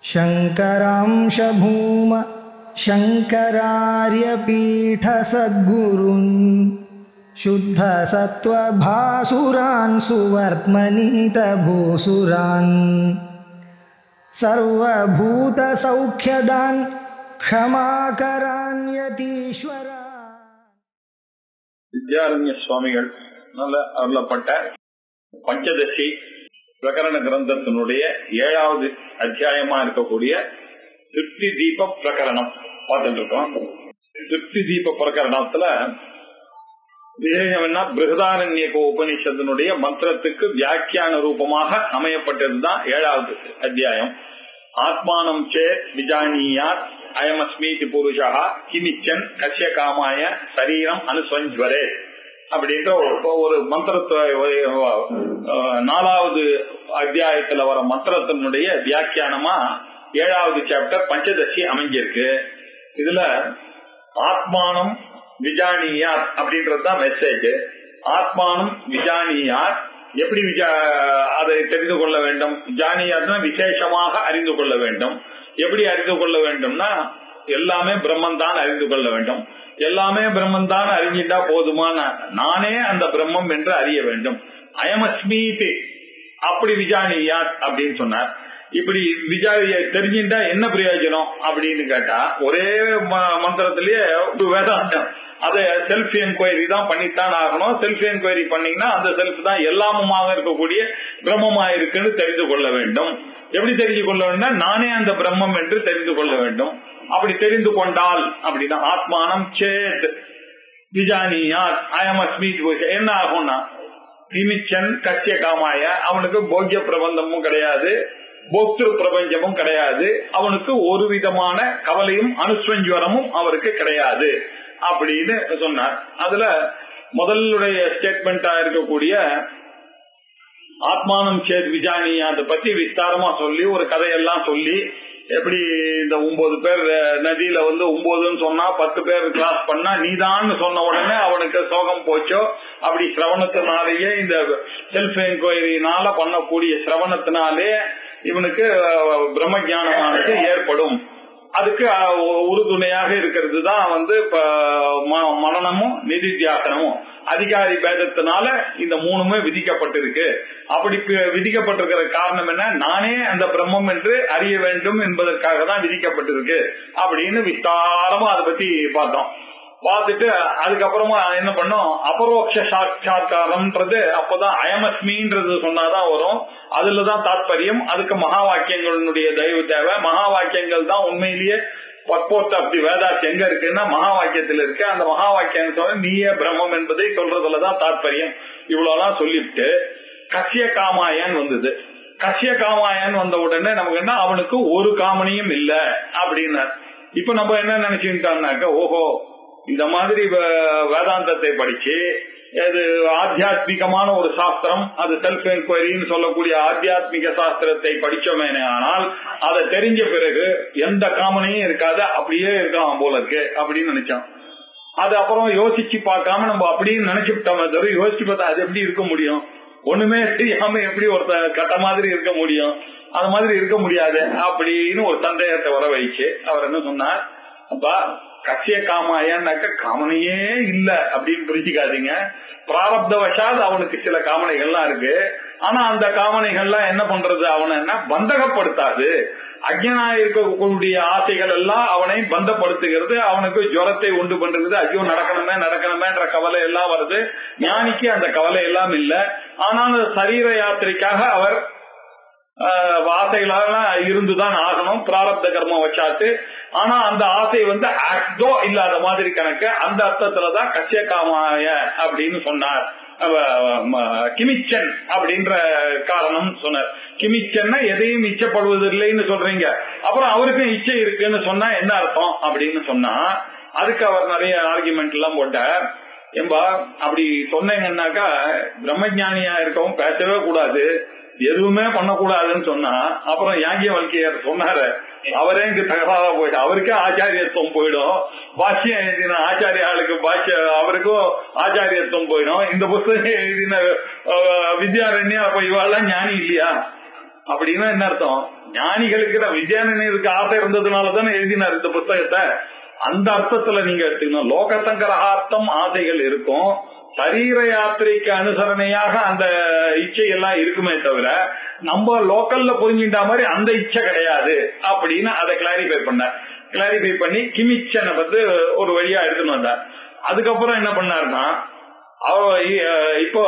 शङ्करांशभूम शङ्करार्यपीठसद्गुरुन् शुद्धसत्त्वभासुरान् सुवर्त्मनीतभूसुरान् सर्वभूतसौख्यदान् क्षमाकरान्यतीश्वरा வித்யாரண்ய சுவாமிகள் நல்ல அருளப்பட்ட பஞ்சதசி பிரகரண கிரந்தத்தினுடைய ஏழாவது அத்தியாயமா இருக்கக்கூடிய திருப்தி தீப பிரகரணம் பார்த்துட்டு இருக்கோம் திருப்தி தீப பிரகரணத்துல விசேஷம் என்ன பிருகதாரண்யக உபனிஷத்தினுடைய மந்திரத்துக்கு வியாக்கியான ரூபமாக அமையப்பட்டதுதான் ஏழாவது அத்தியாயம் ஆத்மானம் சே விஜானியாத் அயமஸ்மீதி புருஷா கிமிச்சன் கசிய காமாய சரீரம் அனுஸ்வஞ்சுவரே அப்படின்ற ஒரு- ஒரு மந்திரத்தை அஹ், நாலாவது அத்தியாயத்துல வர மந்திரத்தினுடைய வியாக்கியானமா ஏழாவது சாப்டர் பஞ்சதசி அமைஞ்சிருக்கு இதுல ஆத்மானம் விஜானியார் அப்படின்றதுதான் மெசேஜ் ஆத்மானம் விஜானியார் எப்படி விஜா அதை தெரிந்து கொள்ள வேண்டும் விஜானியார்னா விசேஷமாக அறிந்து கொள்ள வேண்டும் எப்படி அறிந்து கொள்ள வேண்டும்னா எல்லாமே பிரம்மன் தான் அறிந்து கொள்ள வேண்டும் எல்லாமே பிரம்மன் தான் அறிஞ்சிட்டா போதுமான நானே அந்த பிரம்மம் என்று அறிய வேண்டும் அயமஸ்மீதி அப்படி விஜானியார் அப்படின்னு சொன்னார் இப்படி விஜாரிய தெரிஞ்சுட்டா என்ன பிரயோஜனம் அப்படின்னு கேட்டா ஒரே ம- மந்திரத்திலேயே ஒரு வேதாந்தம் அதை செல்ஃப் என்கொயரி தான் பண்ணித்தான் ஆகணும் செல்ஃப் என்கொயரி பண்ணீங்கன்னா அந்த செல்ஃப் தான் எல்லாமுமாக இருக்கக்கூடிய பிரம்மமா இருக்குன்னு தெரிந்து கொள்ள வேண்டும் எப்படி தெரிந்து கொள்ள வேண்டும்னா நானே அந்த பிரம்மம் என்று தெரிந்து கொள்ள வேண்டும் அப்படி தெரிந்து கொண்டால் அப்படின்னா ஆத்மானம் சேத் விஜானியார் அயம் அஸ்மி என்ன ஆகும்னா நிமிச்சன் கட்சிய காமாய அவனுக்கு போக்கிய பிரபந்தமும் கிடையாது போக்திரு பிரபஞ்சமும் கிடையாது அவனுக்கு ஒரு விதமான கவலையும் அனுஸ்வஞ்சுவரமும் அவருக்கு கிடையாது அப்படின்னு சொன்னார் அதுல முதலுடைய ஸ்டேட்மெண்டா இருக்கக்கூடிய ஆத்மானம் சேத் விஜானி அதை பத்தி விஸ்தாரமா சொல்லி ஒரு கதையெல்லாம் சொல்லி எப்படி இந்த ஒன்பது பேர் அஹ், நதியில வந்து ஒன்பதுன்னு சொன்னா பத்து பேர் கிராஸ் பண்ணா நீதான்னு சொன்ன உடனே அவனுக்கு சோகம் போச்சோ அப்படி சிரவணத்தினாலேயே இந்த செல்ஃப் என்கொயரினால பண்ணக்கூடிய சிரவணத்தினாலே இவனுக்கு அஹ், பிரம்ம ஞானமானது ஏற்படும் அதுக்கு அஹ், உறுதுணையாக இருக்கிறது தான் வந்து இப்ப ம- மனநமும் நிதித்தியாசனமும் அதிகாரி பேதத்தினால இந்த மூணுமே விதிக்கப்பட்டிருக்கு அப்படி பி- விதிக்கப்பட்டிருக்கிற காரணம் என்ன நானே அந்த பிரம்மம் என்று அறிய வேண்டும் என்பதற்காக தான் விதிக்கப்பட்டிருக்கு அப்படின்னு விஸ்தாரமா அதை பத்தி பார்த்தோம் பார்த்துட்டு அதுக்கப்புறமா என்ன பண்ணோம் அபரோக்ஷ சாட்சா்காரம்ன்றது அப்பதான் அயமஸ்மின்றது சொன்னாதான் வரும் அதுலதான் தாத்பரியம் அதுக்கு மகா வாக்கியங்களுடைய தயவு தேவை மகா வாக்கியங்கள் தான் உண்மையிலேயே பக்போர்ட் ஆஃப் தி வேதாஸ் எங்க இருக்குன்னா மகா வாக்கியத்துல இருக்கு அந்த மகா வாக்கியம் சொல்ல நீயே பிரம்மம் என்பதை சொல்றதுலதான் தாத்பரியம் இவ்வளவுதான் சொல்லிவிட்டு கசிய காமாயன் வந்தது கசிய காமாயன் வந்த உடனே நமக்கு என்ன அவனுக்கு ஒரு காமனியும் இல்ல அப்படின்னார் இப்ப நம்ம என்ன நினைச்சுட்டான்னாக்க ஓஹோ இந்த மாதிரி வே- வேதாந்தத்தை படிச்சு இது ஆத்தியாத்மிகமான ஒரு சாஸ்திரம் அது செல்ஃப் என்கொயரின்னு சொல்லக்கூடிய ஆத்தியாத்மிக சாஸ்திரத்தை படிச்சோமே ஆனால் அதை தெரிஞ்ச பிறகு எந்த காமனையும் இருக்காது அப்படியே இருக்கலாம் போல இருக்கு அப்படின்னு நினைச்சோம் அது அப்புறம் யோசிச்சு பார்க்காம நம்ம அப்படின்னு நினைச்சுட்டோமே தவிர யோசிச்சு பார்த்தா அது எப்படி இருக்க முடியும் ஒண்ணுமே தெரியாம எப்படி ஒருத்த கட்ட மாதிரி இருக்க முடியும் அது மாதிரி இருக்க முடியாது அப்படின்னு ஒரு சந்தேகத்தை வர வைச்சு அவர் என்ன சொன்னார் அப்பா கசிய காமாயன்னாக்க காமனையே இல்ல அப்படின்னு புரிஞ்சுக்காதீங்க பிராரப்தவசாத் அவனுக்கு சில காமனைகள்லாம் இருக்கு ஆனா அந்த காமனைகள்லாம் என்ன பண்றது அவனை என்ன பந்தகப்படுத்தாது அஜ்ஞனா இருக்கக்கூடிய ஆசைகள் எல்லாம் அவனை பந்தப்படுத்துகிறது அவனுக்கு ஜுரத்தை உண்டு பண்றது ஐயோ நடக்கணுமே நடக்கணுமேன்ற கவலை எல்லாம் வருது ஞானிக்கு அந்த கவலை எல்லாம் இல்ல ஆனால் சரீர யாத்திரைக்காக அவர் ஆஹ், ஆசைகளெல்லாம் இருந்துதான் ஆகணும் பிராரப்த கர்மம் வச்சாத்து ஆனா அந்த ஆசை வந்து ஆக்டோ இல்லாத மாதிரி கணக்கு அந்த அர்த்தத்துலதான் கசிய காமாய அப்படின்னு சொன்னார் அவ- ம- கிமிச்சன் அப்படின்ற காரணம் சொன்னார் கிமிச்சன்னா எதையும் இச்சப்படுவதில்லைன்னு சொல்றீங்க அப்புறம் அவருக்கும் இச்சை இருக்குன்னு சொன்னா என்ன அர்த்தம் அப்படின்னு சொன்னா அதுக்கு அவர் நிறைய ஆர்குமெண்ட் எல்லாம் போட்டார் ஏம்பா அப்படி சொன்னீங்கன்னாக்கா பிரம்மஜானியா இருக்கவும் பேசவே கூடாது எதுவுமே பண்ணக்கூடாதுன்னு சொன்னா அப்புறம் யாங்கிய வல்கையர் சொன்னாரு அவரே இங்க தகராறா போயிடும் அவருக்கே ஆச்சாரியத்துவம் போயிடும் பாஷ்யம் எழுதின ஆச்சாரிய ஆளுக்கு பாஷ்ய அவருக்கும் ஆச்சாரியத்துவம் போயிடும் இந்த புஸ்தகம் எழுதின அஹ், வித்யாரண்யா அப்ப இவாள்லாம் ஞானி இல்லையா அப்படின்னா என்ன அர்த்தம் ஞானிகளுக்கு தான் விஜயானனுக்கு ஆசை இருந்ததுனால தானே எழுதினார் இந்த புத்தகத்தை அந்த அர்த்தத்துல நீங்க எடுத்துக்கணும் லோக சங்கரகார்த்தம் ஆசைகள் இருக்கும் சரீர யாத்திரைக்கு அனுசரணையாக அந்த இச்சை எல்லாம் இருக்குமே தவிர நம்ம லோக்கல்ல புரிஞ்சுட்டா மாதிரி அந்த இச்சை கிடையாது அப்படின்னு அதை கிளாரிஃபை பண்ண கிளாரிஃபை பண்ணி கிமிச்சனை வந்து ஒரு வழியா எடுத்துன்னு வந்தார் அதுக்கப்புறம் என்ன பண்ணாருன்னா அவ இ- இப்போ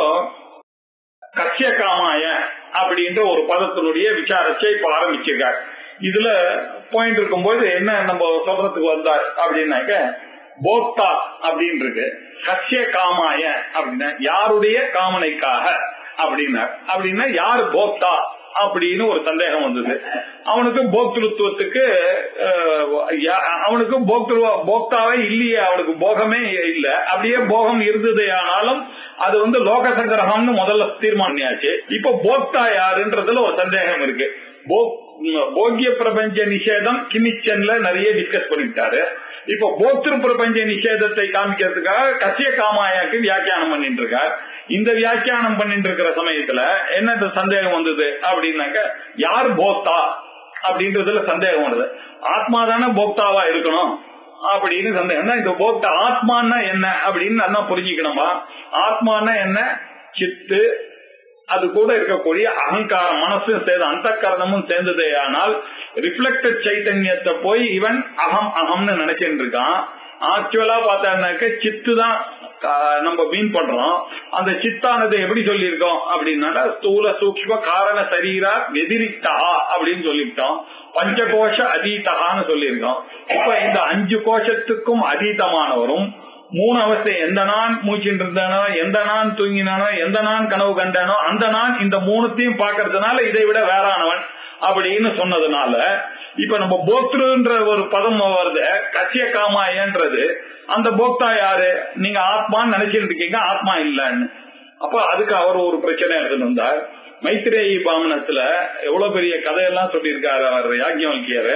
கட்சிய காமாய அப்படின்ற ஒரு பதத்தினுடைய விசாரத்தை இப்ப ஆரம்பிச்சிருக்கார் இதுல பாயிண்ட் இருக்கும்போது என்ன நம்ம சொல்றதுக்கு வந்தார் அப்படின்னாக்க போக்தா அப்படின்னு இருக்கு கட்சிய காமாய அப்படின்னா யாருடைய காமனைக்காக அப்படின்னார் அப்படின்னா யார் போக்தா அப்படின்னு ஒரு சந்தேகம் வந்தது அவனுக்கு போக்திருத்துவத்துக்கு அஹ், யா- அவனுக்கு போக்திருவ போக்தாவே இல்லையே அவனுக்கு போகமே இல்ல அப்படியே போகம் இருந்தது ஆனாலும் அது வந்து லோக சங்கிரகம்னு முதல்ல தீர்மானியாச்சு இப்ப போக்தா யாருன்றதுல ஒரு சந்தேகம் இருக்கு போக்- போக்கிய பிரபஞ்ச நிஷேதம் கிமிச்சன்ல நிறைய டிஸ்கஸ் பண்ணிட்டாரு இப்ப போக்திரு பிரபஞ்ச நிஷேதத்தை காமிக்கிறதுக்காக கசிய காமாயாக்கு வியாக்கியானம் பண்ணிட்டு இருக்கார் இந்த வியாக்கியானம் பண்ணிட்டு இருக்கிற சமயத்துல என்ன இந்த சந்தேகம் வந்தது அப்படின்னாக்க யார் போக்தா அப்படின்றதுல சந்தேகம் வருது ஆத்மா தானே போக்தாவா இருக்கணும் அப்படின்னு சந்தேகம் இந்த போக்தா ஆத்மான்னா என்ன அப்படின்னு நல்லா புரிஞ்சுக்கணுமா ஆத்மான்னா என்ன சித்து அது கூட இருக்கக்கூடிய அகங்காரம் மனசும் சேர்ந்து அந்த கரணமும் சேர்ந்ததே ஆனால் ரிஃப்ளெக்டட் சைத்தன்யத்தை போய் இவன் அகம் அகம்னு நினைச்சிட்டு இருக்கான் ஆக்சுவலா பார்த்தாக்க சித்து தான் ஆஹ், நம்ம மீன் பண்றோம் அந்த சித்தானது எப்படி சொல்லியிருக்கோம் அப்படின்னா ஸ்தூல சூக்ஷ்ம காரண சரீரா வெதிரிக்தா அப்படின்னு சொல்லிவிட்டோம் பஞ்சகோஷ அதீதகான்னு சொல்லியிருக்கோம் இப்ப இந்த அஞ்சு கோஷத்துக்கும் அதீதமானவரும் மூணு அவஸ்தை எந்த நான் மூச்சிட்டு இருந்தானோ எந்த நான் தூங்கினானோ எந்த நான் கனவு கண்டானோ அந்த நான் இந்த மூணுத்தையும் பாக்குறதுனால இதை விட வேறானவன் அப்படின்னு சொன்னதுனால இப்ப நம்ம போக்திருன்ற ஒரு பதம் வருது கசிய காமாயன்றது அந்த போக்தா யாரு நீங்க ஆத்மான்னு நினைச்சிட்டு இருக்கீங்க ஆத்மா இல்லன்னு அப்ப அதுக்கு அவர் ஒரு பிரச்சனை எடுத்துட்டு வந்தார் மைத்ரேயி பாமனத்துல எவ்வளவு பெரிய கதையெல்லாம் சொல்லியிருக்காரு அவர் யாஜ்யவல்கியர்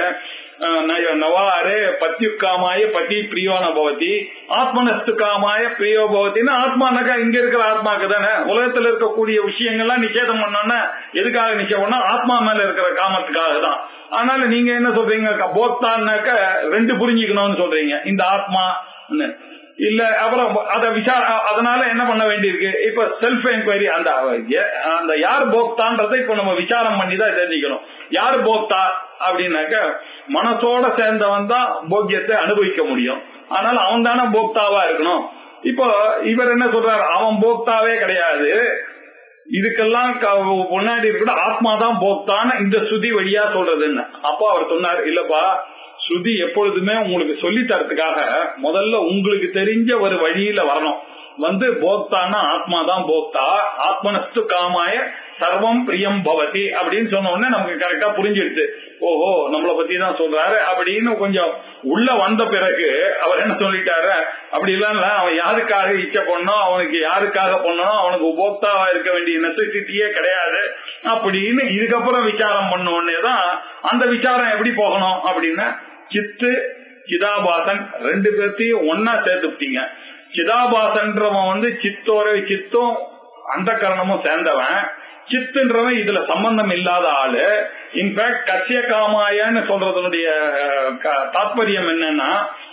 நவாரே பத்யுக்காமாய பதி பிரியோன பவதி ஆத்மனஸ்து காமாய பிரியோ பவத்தின்னு ஆத்மானாக்கா இங்க இருக்கிற ஆத்மாக்கு தானே உலகத்துல இருக்கக்கூடிய விஷயங்கள்லாம் நிஷேதம் பண்ணோன்னா எதுக்காக நிச்சயம் பண்ணா ஆத்மா மேல இருக்கிற காமத்துக்காக தான் அதனால நீங்க என்ன சொல்றீங்க க- போக்தான்னாக்க ரெண்டு புரிஞ்சுக்கணும்னு சொல்றீங்க இந்த ஆத்மா இல்ல அப்புறம் அத விசார அதனால என்ன பண்ண வேண்டியிருக்கு இப்ப செல்ஃப் என்கொயரி அந்த எ- அந்த யார் போக்தான்றதை இப்ப நம்ம விசாரம் பண்ணி தான் தெரிஞ்சுக்கணும் யார் போக்தா அப்படின்னாக்க மனசோட சேர்ந்தவன் தான் போக்கியத்தை அனுபவிக்க முடியும் அதனால அவன் தானே போக்தாவா இருக்கணும் இப்போ இவர் என்ன சொல்றாரு அவன் போக்தாவே கிடையாது இதுக்கெல்லாம் க- முன்னாடி இருக்கிற ஆத்மா தான் போக்தான்னு இந்த ஸ்ருதி வழியா சொல்றதுன்னு அப்போ அவர் சொன்னார் இல்லப்பா ஸ்ருதி எப்பொழுதுமே உங்களுக்கு சொல்லி தரத்துக்காக முதல்ல உங்களுக்கு தெரிஞ்ச ஒரு வழியில வரணும் வந்து போக்தான்னா ஆத்மா தான் போக்தா ஆத்மனஸ்து காமாய சர்வம் பிரியம் பவதி அப்படின்னு சொன்ன உடனே நமக்கு கரெக்டா புரிஞ்சிடுது ஓஹோ நம்மள பத்தி தான் சொல்றாரு அப்படின்னு கொஞ்சம் உள்ள வந்த பிறகு அவர் என்ன சொல்லிட்டாரு அப்படி எல்லாம் இல்ல அவன் யாருக்காக இச்சை பண்ணோம் அவனுக்கு யாருக்காக பண்ணணும் அவனுக்கு உபோக்தாவா இருக்க வேண்டிய நெசசிட்டியே கிடையாது அப்படின்னு இதுக்கப்புறம் விசாரம் பண்ண உடனே தான் அந்த விசாரம் எப்படி போகணும் அப்படின்னா சித்து சிதாபாசன் ரெண்டு பேர்த்தையும் ஒன்னா சேர்த்துட்டீங்க சிதாபாசன்றவன் வந்து சித்தோர சித்தும் அந்த கரணமும் சேர்ந்தவன் சித்துன்றவன் இதுல சம்பந்தம் இல்லாத ஆளு இன்ஃபேக்ட் கசிய காமாயன்னு சொல்றதனுடைய அஹ், க- தாத்பரியம் என்னன்னா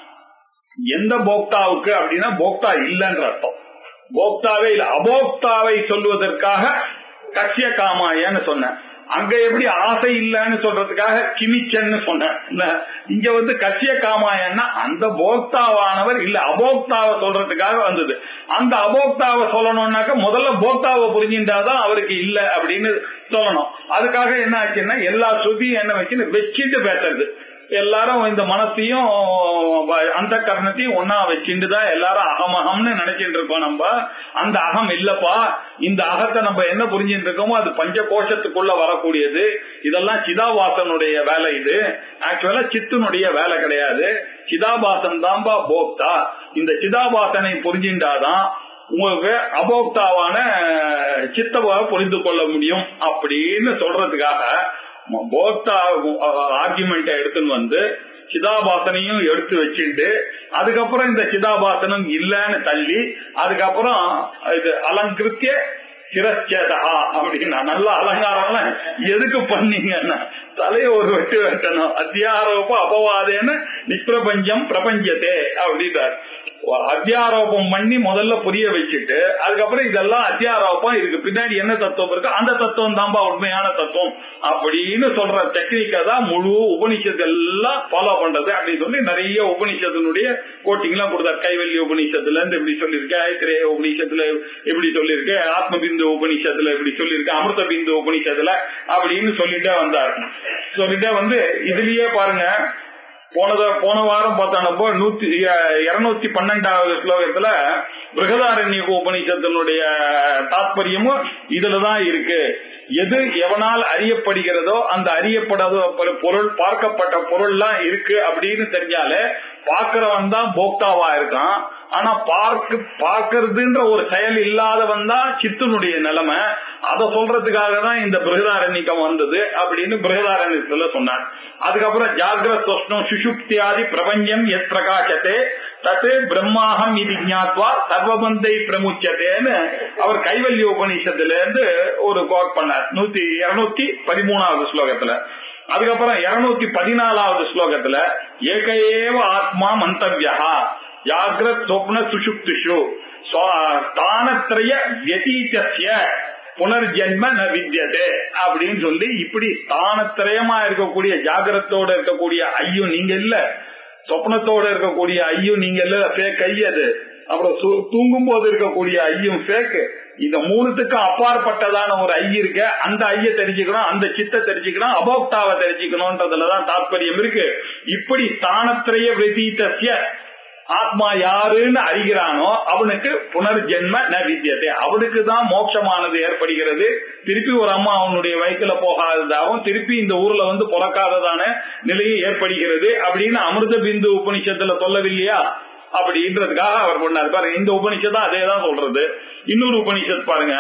எந்த போக்தாவுக்கு அப்படின்னா போக்தா இல்லைன்ற அர்த்தம் போக்தாவே இல்ல அபோக்தாவை சொல்வதற்காக கசிய காமாயன்னு சொன்னேன் அங்க எப்படி ஆசை இல்லைன்னு சொல்றதுக்காக கிமிச்சன்னு சொன்னேன் இல்ல, இங்க வந்து கசிய காமாயன்னா அந்த போக்தாவானவர் இல்ல அபோக்தாவை சொல்றதுக்காக வந்தது அந்த அபோக்தாவை சொல்லணும்னாக்க முதல்ல போக்தாவை புரிஞ்சின்றாதான் அவருக்கு இல்ல அப்படின்னு சொல்லணும் அதுக்காக என்ன ஆச்சுன்னா எல்லா சுதியும் என்ன வச்சுன்னு வச்சுட்டு பேசுறது எல்லாரும் இந்த மனசையும் அந்த கரணத்தையும் ஒன்னா வச்சுட்டு தான் எல்லாரும் அகமகம்னு நினைச்சிட்டு இருக்கோம் நம்ம அந்த அகம் இல்லப்பா இந்த அகத்தை நம்ம என்ன புரிஞ்சுட்டு இருக்கோமோ அது பஞ்ச கோஷத்துக்குள்ள வரக்கூடியது இதெல்லாம் சிதாபாசனுடைய வேலை இது ஆக்சுவலா சித்துனுடைய வேலை கிடையாது சிதாபாசன் தான்பா போக்தா இந்த சிதாபாசனை புரிஞ்சின்றாதான் உங்களுக்கு அபோக்தாவான சித்தவை புரிந்து கொள்ள முடியும் அப்படின்னு சொல்றதுக்காக போக்தா ஆர்குமெண்ட்டை எடுத்துன்னு வந்து சிதாபாசனையும் எடுத்து வச்சுட்டு அதுக்கப்புறம் இந்த சிதாபாசனம் இல்லைன்னு தள்ளி அதுக்கப்புறம் இது அலங்கிருத்திய சிரச்சேதா அப்படின்னா நல்ல அலங்காரம்லாம் எதுக்கு பண்ணீங்கன்னா தலையை ஒரு வெட்டு வெட்டணும் அத்தியாரோப அபவாதேன்னு நிஷ்பிரபஞ்சம் பிரபஞ்சத்தே அப்படின்றார் அத்தியாரோபம் பண்ணி முதல்ல புரிய வச்சுட்டு அதுக்கப்புறம் இதெல்லாம் அத்தியாரோபம் இதுக்கு பின்னாடி என்ன தத்துவம் இருக்கு அந்த தத்துவம் தான்பா உண்மையான தத்துவம் அப்படின்னு சொல்ற டெக்னிக்கை தான் முழு உபனிஷத்து எல்லாம் ஃபாலோ பண்றது அப்படின்னு சொல்லி நிறைய உபனிஷத்தினுடைய கோட்டிங் எல்லாம் கொடுத்தார் கைவல்ய உபனிஷத்துல இருந்து இப்படி சொல்லியிருக்க ஐத்திரேய உபனிஷத்துல இப்படி சொல்லியிருக்கு ஆத்ம பிந்து உபனிஷத்துல இப்படி சொல்லியிருக்கு அமிர்த பிந்து உபனிஷத்துல அப்படின்னு சொல்லிட்டே வந்தார் சொல்லிட்டே வந்து இதுலயே பாருங்க போனத போன வாரம் பார்த்தோம்னப்போ நூத்தி இருநூத்தி பன்னெண்டாவது ஸ்லோகத்துல பிருகதாரண்ய உபனிஷத்தினுடைய தாற்பயமும் இதுலதான் இருக்கு எது எவனால் அறியப்படுகிறதோ அந்த அறியப்படாத பொருள் பார்க்கப்பட்ட பொருள்லாம் இருக்கு அப்படின்னு தெரிஞ்சாலே பார்க்கிறவன் தான் போக்தாவா இருக்கான் ஆனா பார்க்க பார்க்கறதுன்ற ஒரு செயல் இல்லாதவன் தான் சித்தனுடைய நிலைமை அதை சொல்றதுக்காக தான் இந்த பிருகதாரண்யக்கம் வந்தது அப்படின்னு பிருகதாரண்யத்துல சொன்னார் அதுக்கப்புறம் ஜாகிரத் சொஷ்ணம் சுஷுப்தியாதி பிரபஞ்சம் எத் பிரகாசத்தே தத்து பிரம்மாகம் இது ஞாத்வா சர்வபந்தை பிரமுச்சத்தேன்னு அவர் கைவல்ய உபநிஷத்துல இருந்து ஒரு கோட் பண்ணார் நூத்தி இருநூத்தி பதிமூணாவது ஸ்லோகத்துல அதுக்கப்புறம் இருநூத்தி பதினாலாவது ஸ்லோகத்துல ஏகையேவ ஆத்மா மந்தவியா ஜாகிரத் சொப்ன சுஷுப்திஷு ஸ்தானத்திரய வியதீத்திய புனர்ஜென்ம ந வித்தியதே அப்படின்னு சொல்லி இப்படி ஸ்தானத்திரயமா இருக்கக்கூடிய ஜாகிரத்தோட இருக்கக்கூடிய ஐயும் நீங்க இல்ல சொப்னத்தோட இருக்கக்கூடிய ஐயும் நீங்க இல்ல ஃபேக் ஐ அது அப்புறம் தூங்கும் போது இருக்கக்கூடிய ஐயும் ஃபேக் இந்த மூணுத்துக்கும் அப்பாற்பட்டதான ஒரு ஐ இருக்க அந்த ஐய தெரிஞ்சுக்கணும் அந்த சித்த தெரிஞ்சுக்கணும் அபோக்தாவை தெரிஞ்சுக்கணும்ன்றதுலதான் தாற்பயம் இருக்கு இப்படி ஸ்தானத்திரைய விரதீத்திய ஆத்மா யாருன்னு அறிகிறானோ அவனுக்கு புனர்ஜென்ம ந வித்தியத்தை அவனுக்கு தான் மோட்சமானது ஏற்படுகிறது திருப்பி ஒரு அம்மா அவனுடைய வயிற்றுல போகாததாகவும் திருப்பி இந்த ஊர்ல வந்து பிறக்காததான நிலையை ஏற்படுகிறது அப்படின்னு அமிர்த பிந்து உபனிஷத்துல சொல்லவில்லையா அப்படின்றதுக்காக அவர் பண்ணார் பாருங்க இந்த உபனிஷத்து அதே தான் சொல்றது இன்னொரு உபனிஷத் பாருங்க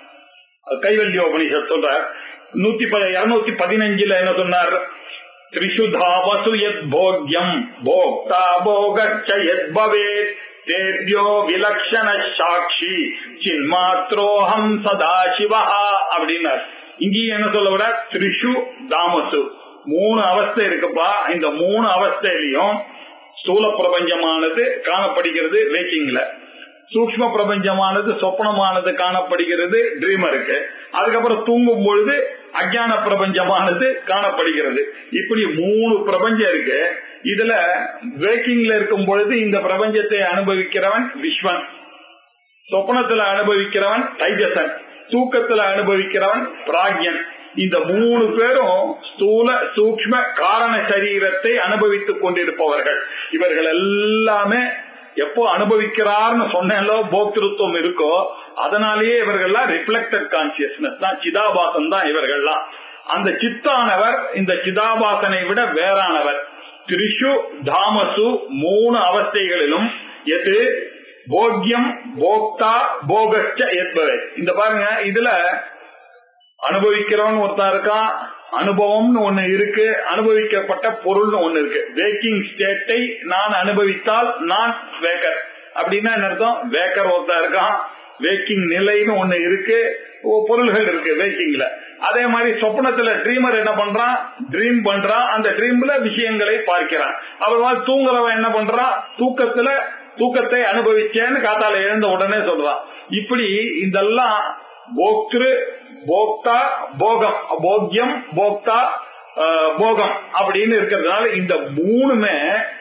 கைவல்ய உபனிஷத் சொல்ற நூத்தி இருநூத்தி பதினஞ்சுல என்ன சொன்னார் त्रिषुधावसु यद्भोग्यम् भोक्ता भोगश्च यद्भवेत् तेभ्यो विलक्षण சாட்சி சின்மாத்ரோஹம் சதாசிவா அப்படின்னார் இங்கேயும் என்ன சொல்ல விட திரிஷு தாமசு மூணு அவஸ்தை இருக்குப்பா இந்த மூணு அவஸ்தையிலையும் ஸ்தூல பிரபஞ்சமானது காணப்படுகிறது வேக்கிங்ல சூக்ம பிரபஞ்சமானது சொப்பனமானது காணப்படுகிறது ட்ரீமருக்கு அதுக்கப்புறம் தூங்கும் பொழுது அஜான பிரபஞ்சமானது காணப்படுகிறது இப்படி மூணு பிரபஞ்சம் இருக்கு இதுல வேக்கிங்ல இருக்கும் பொழுது இந்த பிரபஞ்சத்தை அனுபவிக்கிறவன் விஸ்வன் சொப்பனத்துல அனுபவிக்கிறவன் தைஜசன் தூக்கத்துல அனுபவிக்கிறவன் பிராக்யன் இந்த மூணு பேரும் ஸ்தூல சூக்ம காரண சரீரத்தை அனுபவித்துக் கொண்டிருப்பவர்கள் இவர்கள் எல்லாமே எப்போ அனுபவிக்கிறார்னு சொன்னேன்லோ போக்திருத்துவம் இருக்கோ அதனாலேயே இவர்கள்லாம் ரிஃப்ளெக்டட் கான்சியஸ்னஸ் தான் சிதாபாசன் தான் இவர்கள்லாம் அந்த சித்தானவர் இந்த சிதாபாசனை விட வேறானவர் திரிஷு தாமசு மூணு அவஸ்தைகளிலும் எது போக்கியம் போக்தா போகச்ச என்பவை இந்த பாருங்க இதுல அனுபவிக்கிறவன் ஒருத்தன் இருக்கான் அனுபவம்னு ஒண்ணு இருக்கு அனுபவிக்கப்பட்ட பொருள்னு ஒண்ணு இருக்கு வேக்கிங் ஸ்டேட்டை நான் அனுபவித்தால் நான் வேக்கர் அப்படின்னா என்ன அர்த்தம் வேக்கர் ஒருத்தன் இருக்கான் வேக்கிங் நிலைன்னு ஒண்ணு இருக்கு பொருள்கள் இருக்கு வேக்கிங்ல அதே மாதிரி சொப்னத்துல ட்ரீமர் என்ன பண்றான் ட்ரீம் பண்றான் அந்த ட்ரீம்ல விஷயங்களை பார்க்கிறான் அவர் தூங்குறவன் என்ன பண்றான் தூக்கத்துல தூக்கத்தை அனுபவிச்சேன்னு காத்தால எழுந்த உடனே சொல்றான் இப்படி இதெல்லாம் போக்திரு போக்தா போகம் போக்கியம் போக்தா போகம் அப்படின்னு இருக்கிறதுனால இந்த மூணுமே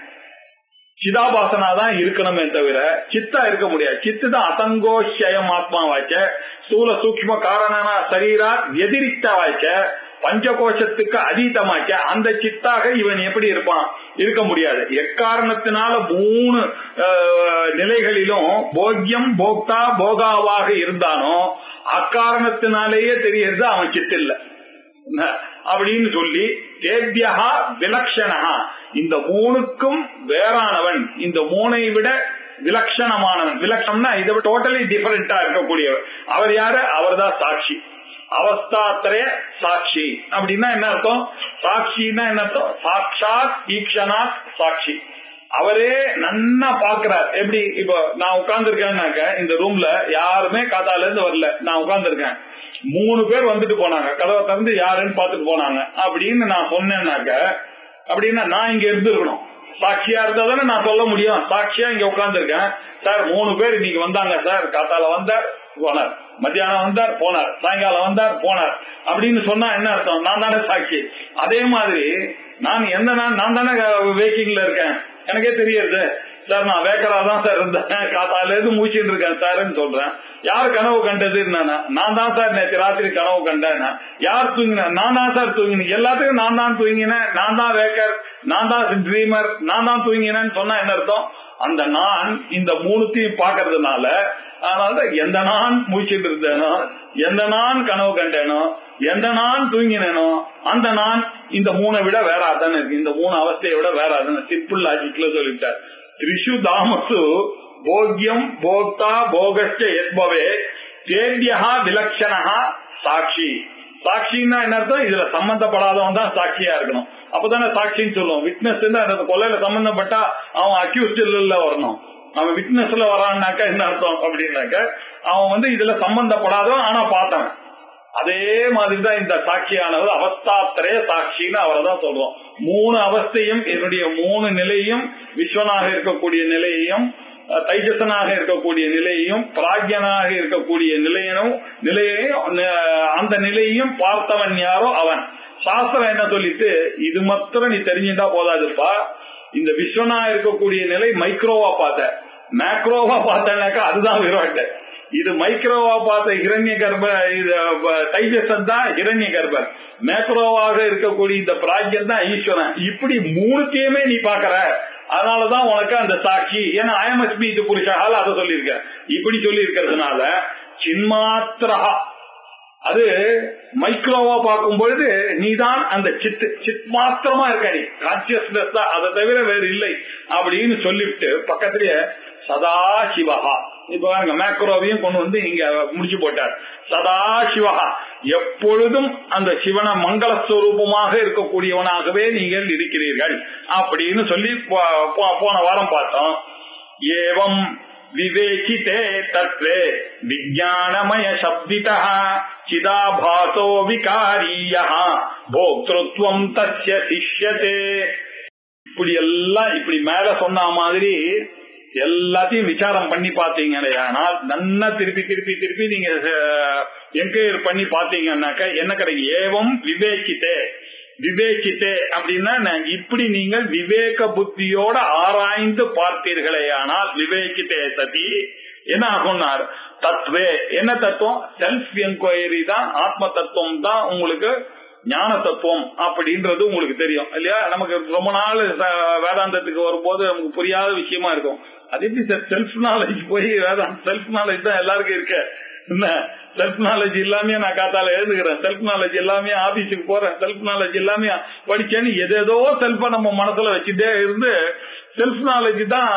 சிதாபாசனா தான் இருக்கணுமே தவிர சித்தா இருக்க முடியாது சித்து தான் அசங்கோஷயம் ஆத்மா வாய்ச்ச ஸ்தூல சூக்ம காரணனா சரீரா எதிரிக்தா வாய்ச்ச பஞ்சகோஷத்துக்கு அதீதமாச்ச அந்த சித்தாக இவன் எப்படி இருப்பான் இருக்க முடியாது எக்காரணத்தினால மூணு நிலைகளிலும் போக்கியம் போக்தா போகாவாக இருந்தானோ அக்காரணத்தினாலேயே தெரியறது அவன் சித்தில்ல அப்படின்னு சொல்லி தேவ்யகா விலக்ஷணா இந்த மூணுக்கும் வேறானவன் இந்த மூனை விட விலட்சணமானவன் விலட்சணம்னா இதை விட டோட்டலி டிஃபரெண்டா இருக்கக்கூடியவர் அவர் யாரு அவர் தான் சாட்சி அவஸ்தாத்திரய சாட்சி அப்படின்னா என்ன அர்த்தம் சாட்சின்னா என்ன அர்த்தம் சாட்சாத் ஈக்ஷனாத் சாட்சி அவரே நன்னா பாக்குறார் எப்படி இப்போ நான் உட்கார்ந்துருக்கேன்னாக்க இந்த ரூம்ல யாருமே காத்தால இருந்து வரல நான் உட்கார்ந்துருக்கேன் மூணு பேர் வந்துட்டு போனாங்க கதவை திறந்து யாருன்னு பார்த்துட்டு போனாங்க அப்படின்னு நான் சொன்னேன்னாக்க அப்படின்னா நான் இங்க இருந்திருக்கணும் சாட்சியா இருந்தா தானே நான் சொல்ல முடியும் சாட்சியா இங்க உட்கார்ந்துருக்கேன் சார் மூணு பேர் இன்னைக்கு வந்தாங்க சார் காத்தால வந்தார் போனார் மத்தியானம் வந்தார் போனார் சாயங்காலம் வந்தார் போனார் அப்படின்னு சொன்னா என்ன அர்த்தம் நான் தானே சாட்சி அதே மாதிரி நான் எந்த நான் நான் தானே வேக்கிங்ல இருக்கேன் எனக்கே தெரியுது சார் நான் வேக்கரா தான் சார் இருந்தேன் காத்தால இருந்து மூச்சிட்டு இருக்கேன் சார்ன்னு சொல்றேன் யார் கனவு கண்டது நான் தான் சார் நேற்று ராத்திரி கனவு கண்டேன் யார் தூங்கினேன் நான் தான் சார் தூங்கினேன் எல்லாத்துக்கும் நான் தான் தூங்கினேன் நான் தான் வேக்கர் நான் தான் ட்ரீமர் நான் தான் தூங்கினேன்னு சொன்னா என்ன அர்த்தம் அந்த நான் இந்த மூணுத்தையும் பாக்குறதுனால அதனால எந்த நான் மூச்சிட்டு இருந்தேனோ எந்த நான் கனவு கண்டேனோ எந்த நான் தூங்கினேனோ அந்த நான் இந்த மூணை விட வேற அதானே இருக்கு இந்த மூணு அவஸ்தையை விட வேற அதானே சிம்பிள் லாஜிக்ல சொல்லிட்டார் திரிஷு தாமசு போக்யம் போக்தா போகச்ச எத்பவே தேவியா விலட்சணா சாட்சி சாட்சின்னா என்ன அர்த்தம் இதுல சம்பந்தப்படாதவன் தான் சாட்சியா இருக்கணும் அப்பதானே சாட்சின்னு சொல்லுவோம் விட்னஸ் அந்த கொலையில சம்பந்தப்பட்டா அவன் அக்யூஸ்டில் வரணும் அவன் விட்னஸ்ல வரான்னாக்கா என்ன அர்த்தம் அப்படின்னாக்க அவன் வந்து இதுல சம்பந்தப்படாதவன் ஆனா பார்த்தவன் அதே மாதிரிதான் இந்த சாட்சியானவர் அவஸ்தாத்திரே சாட்சின்னு அவரை தான் சொல்றோம் மூணு அவஸ்தையும் என்னுடைய மூணு நிலையும் விஸ்வனாக இருக்கக்கூடிய நிலையையும் தைஜசனாக இருக்கக்கூடிய நிலையையும் பிராக்யனாக இருக்கக்கூடிய நிலையனும் நிலையையும் அந்த நிலையையும் பார்த்தவன் யாரோ அவன் சாஸ்திரம் என்ன சொல்லிட்டு இது மாத்திரம் நீ தெரிஞ்சுட்டா போதாதுப்பா இந்த விஸ்வனா இருக்கக்கூடிய நிலை மைக்ரோவா பார்த்த மேக்ரோவா பார்த்தனாக்கா அதுதான் விராட்டு இது மைக்ரோவா பார்த்த ஹிரண்ய கர்ப்ப இது தைஜசன் தான் ஹிரண்ய கர்ப்பன் மேக்ரோவாக இருக்கக்கூடிய இந்த பிராஜ்யம் தான் ஈஸ்வரன் இப்படி மூணுத்தையுமே நீ பாக்குற அதனாலதான் உனக்கு அந்த சாட்சி ஏன்னா அயமஸ்மி இது புருஷால அதை சொல்லியிருக்க இப்படி சொல்லி இருக்கிறதுனால சின்மாத்திரா அது மைக்ரோவா பார்க்கும் பொழுது நீதான் அந்த சித்து சித் மாத்திரமா இருக்க நீ கான்சியஸ்னஸ் தான் அதை தவிர வேறு இல்லை அப்படின்னு சொல்லிவிட்டு பக்கத்திலேயே சதா சிவகா இப்ப பாருங்க மேக்ரோவையும் கொண்டு வந்து இங்க முடிச்சு போட்டார் சதா சிவகா எப்பொழுதும் அந்த சிவன மங்களஸ்வரூபமாக இருக்கக்கூடியவனாகவே நீங்கள் இருக்கிறீர்கள் அப்படின்னு சொல்லி போன வாரம் பார்த்தோம் ஏவம் விவேகிதே தத்வே விஜயானமய சப்திதா சிதாபாசோ விகாரிய போக்திருத்வம் தஸ்ய சிஷ்யதே இப்படி எல்லாம் இப்படி மேல சொன்ன மாதிரி எல்லாத்தையும் விசாரம் பண்ணி பாத்தீங்கன்னா நன்னா திருப்பி திருப்பி திருப்பி நீங்க என்கொயர் பண்ணி பாத்தீங்கன்னாக்க என்ன கிடைக்கும் ஏவம் விவேகித்தே விவேகித்தே அப்படின்னா இப்படி நீங்கள் விவேக புத்தியோட ஆராய்ந்து பார்த்தீர்களே ஆனால் விவேகித்தே சதி என்ன ஆகும்னார் தத்துவே என்ன தத்துவம் செல்ஃப் என்கொயரி தான் ஆத்ம தத்துவம் தான் உங்களுக்கு ஞான தத்துவம் அப்படின்றது உங்களுக்கு தெரியும் இல்லையா நமக்கு ரொம்ப நாள் வேதாந்தத்துக்கு வரும்போது நமக்கு புரியாத விஷயமா இருக்கும் அது எப்படி சார் செல்ஃப் நாலேஜ் போய் வேதாந்த செல்ஃப் நாலேஜ் தான் எல்லாருக்கும் இருக்க என்ன செல்ஃப் நாலேஜ் இல்லாமே நான் காத்தால எழுதுகிறேன் செல்ஃப் நாலேஜ் எல்லாமே ஆபீஸுக்கு போறேன் செல்ஃப் நாலேஜ் எல்லாமே படிச்சேன்னு எதேதோ செல்ஃப நம்ம மனசுல வச்சுட்டே இருந்து செல்ஃப் நாலேஜ் தான்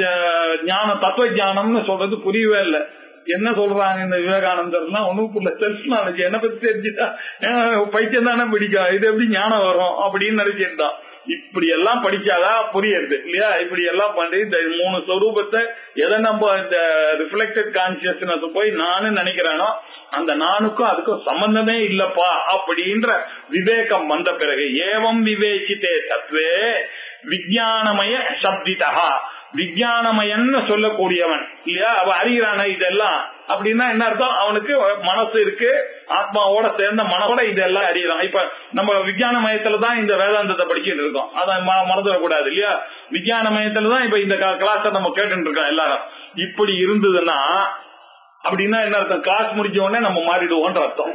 ஞான தத்துவ ஞானம்னு சொல்றது புரியவே இல்லை என்ன சொல்றாங்க இந்த விவேகானந்தர்லாம் ஒண்ணும் புரியல செல்ஃப் நாலேஜ் என்ன பத்தி தெரிஞ்சுட்டா பைத்தியம் தானே பிடிக்கும் இது எப்படி ஞானம் வரும் அப்படின்னு நினைச்சிருந்தான் இப்படி எல்லாம் படிச்சாதான் புரியுது இல்லையா இப்படி எல்லாம் பண்ணி இந்த மூணு சொரூபத்தை எதை நம்ம இந்த ரிஃப்ளெக்டட் கான்சியஸ்னஸ் போய் நானும் நினைக்கிறானோ அந்த நானுக்கும் அதுக்கும் சம்பந்தமே இல்லப்பா அப்படின்ற விவேகம் வந்த பிறகு ஏவம் விவேகித்தே தத்வே விஜயானமய சப்திதா விஜயானமயன்னு சொல்லக்கூடியவன் இல்லையா அவ அறிகிறான இதெல்லாம் அப்படின்னா என்ன அர்த்தம் அவனுக்கு மனசு இருக்கு ஆத்மாவோட சேர்ந்த மனசோட இதெல்லாம் அறியலாம் இப்ப நம்ம விஞ்ஞான மயத்துல தான் இந்த வேதாந்தத்தை படிச்சுட்டு இருக்கோம் அதை மறந்துடக்கூடாது இல்லையா விஞ்ஞான மயத்துல தான் இப்ப இந்த கிளாஸ நம்ம கேட்டு இருக்கோம் எல்லாரும் இப்படி இருந்ததுன்னா அப்படின்னா என்ன அர்த்தம் கிளாஸ் முடிச்ச உடனே நம்ம மாறிடுவோம்ன்ற அர்த்தம்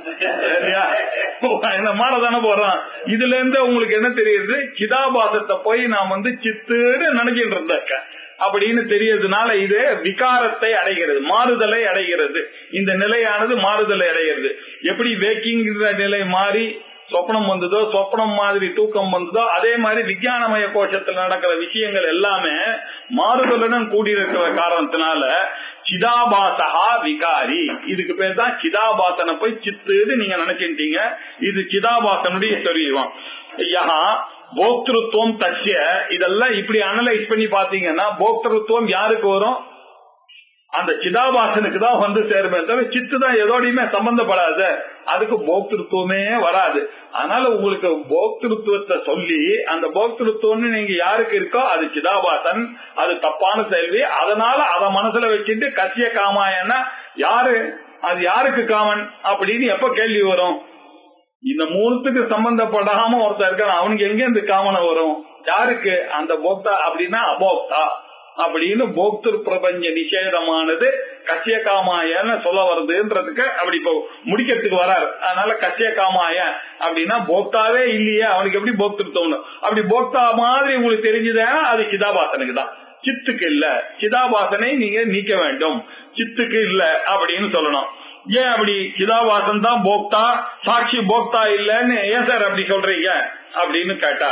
என்ன மாறதானே போறோம் இதுல இருந்து உங்களுக்கு என்ன தெரியுது சிதாபாசத்தை போய் நான் வந்து சித்துன்னு நினைச்சிட்டு இருந்தேன் அப்படின்னு தெரியறதுனால இது விகாரத்தை அடைகிறது மாறுதலை அடைகிறது இந்த நிலையானது மாறுதலை அடைகிறது எப்படி வேக்கிங்கிற நிலை மாறி சொப்னம் வந்ததோ சொப்னம் மாதிரி தூக்கம் வந்ததோ அதே மாதிரி விஞ்ஞானமய கோஷத்தில் நடக்கிற விஷயங்கள் எல்லாமே மாறுதலுடன் கூடியிருக்கிற காரணத்தினால சிதாபாசகா விகாரி இதுக்கு பேர் தான் சிதாபாசனை போய் சித்துன்னு நீங்க நினைச்சிட்டீங்க இது சிதாபாசனுடைய சொரியம் யா போக்திருத்துவம் தஸ்ய இதெல்லாம் இப்படி அனலைஸ் பண்ணி பாத்தீங்கன்னா போக்திருத்துவம் யாருக்கு வரும் அந்த சிதாபாசனுக்கு தான் வந்து சேருமே தவிர சித்து தான் எதோடையுமே சம்பந்தப்படாது அதுக்கு போக்திருத்துவமே வராது அதனால உங்களுக்கு போக்திருத்துவத்தை சொல்லி அந்த போக்திருத்துவம்னு நீங்க யாருக்கு இருக்கோ அது சிதாபாசன் அது தப்பான செயல்வி அதனால அத மனசுல வச்சுட்டு கசிய காமாயன்னா யாரு அது யாருக்கு காமன் அப்படின்னு எப்ப கேள்வி வரும் இந்த மூணுத்துக்கு சம்பந்தப்படாம ஒருத்தர் இருக்கான் அவனுக்கு எங்க இருந்து காமனை வரும் யாருக்கு அந்த போக்தா அப்படின்னா அபோக்தா அப்படின்னு போக்திரு பிரபஞ்ச நிஷேதமானது கசிய காமாயன்னு சொல்ல வருதுன்றதுக்கு அப்படி இப்போ முடிக்கிறதுக்கு வராரு அதனால கசிய காமாய அப்படின்னா போக்தாவே இல்லையே அவனுக்கு எப்படி போக்திருத்தம் அப்படி போக்தா மாதிரி உங்களுக்கு தெரிஞ்சதுன்னா அது சிதாபாசனுக்கு தான் சித்துக்கு இல்ல சிதாபாசனை நீங்க நீக்க வேண்டும் சித்துக்கு இல்ல அப்படின்னு சொல்லணும் ஏன் அப்படி சிதாபாசன் தான் போக்தா சாட்சி போக்தா இல்லன்னு ஏன் சார் அப்படி சொல்றீங்க அப்படின்னு கேட்டா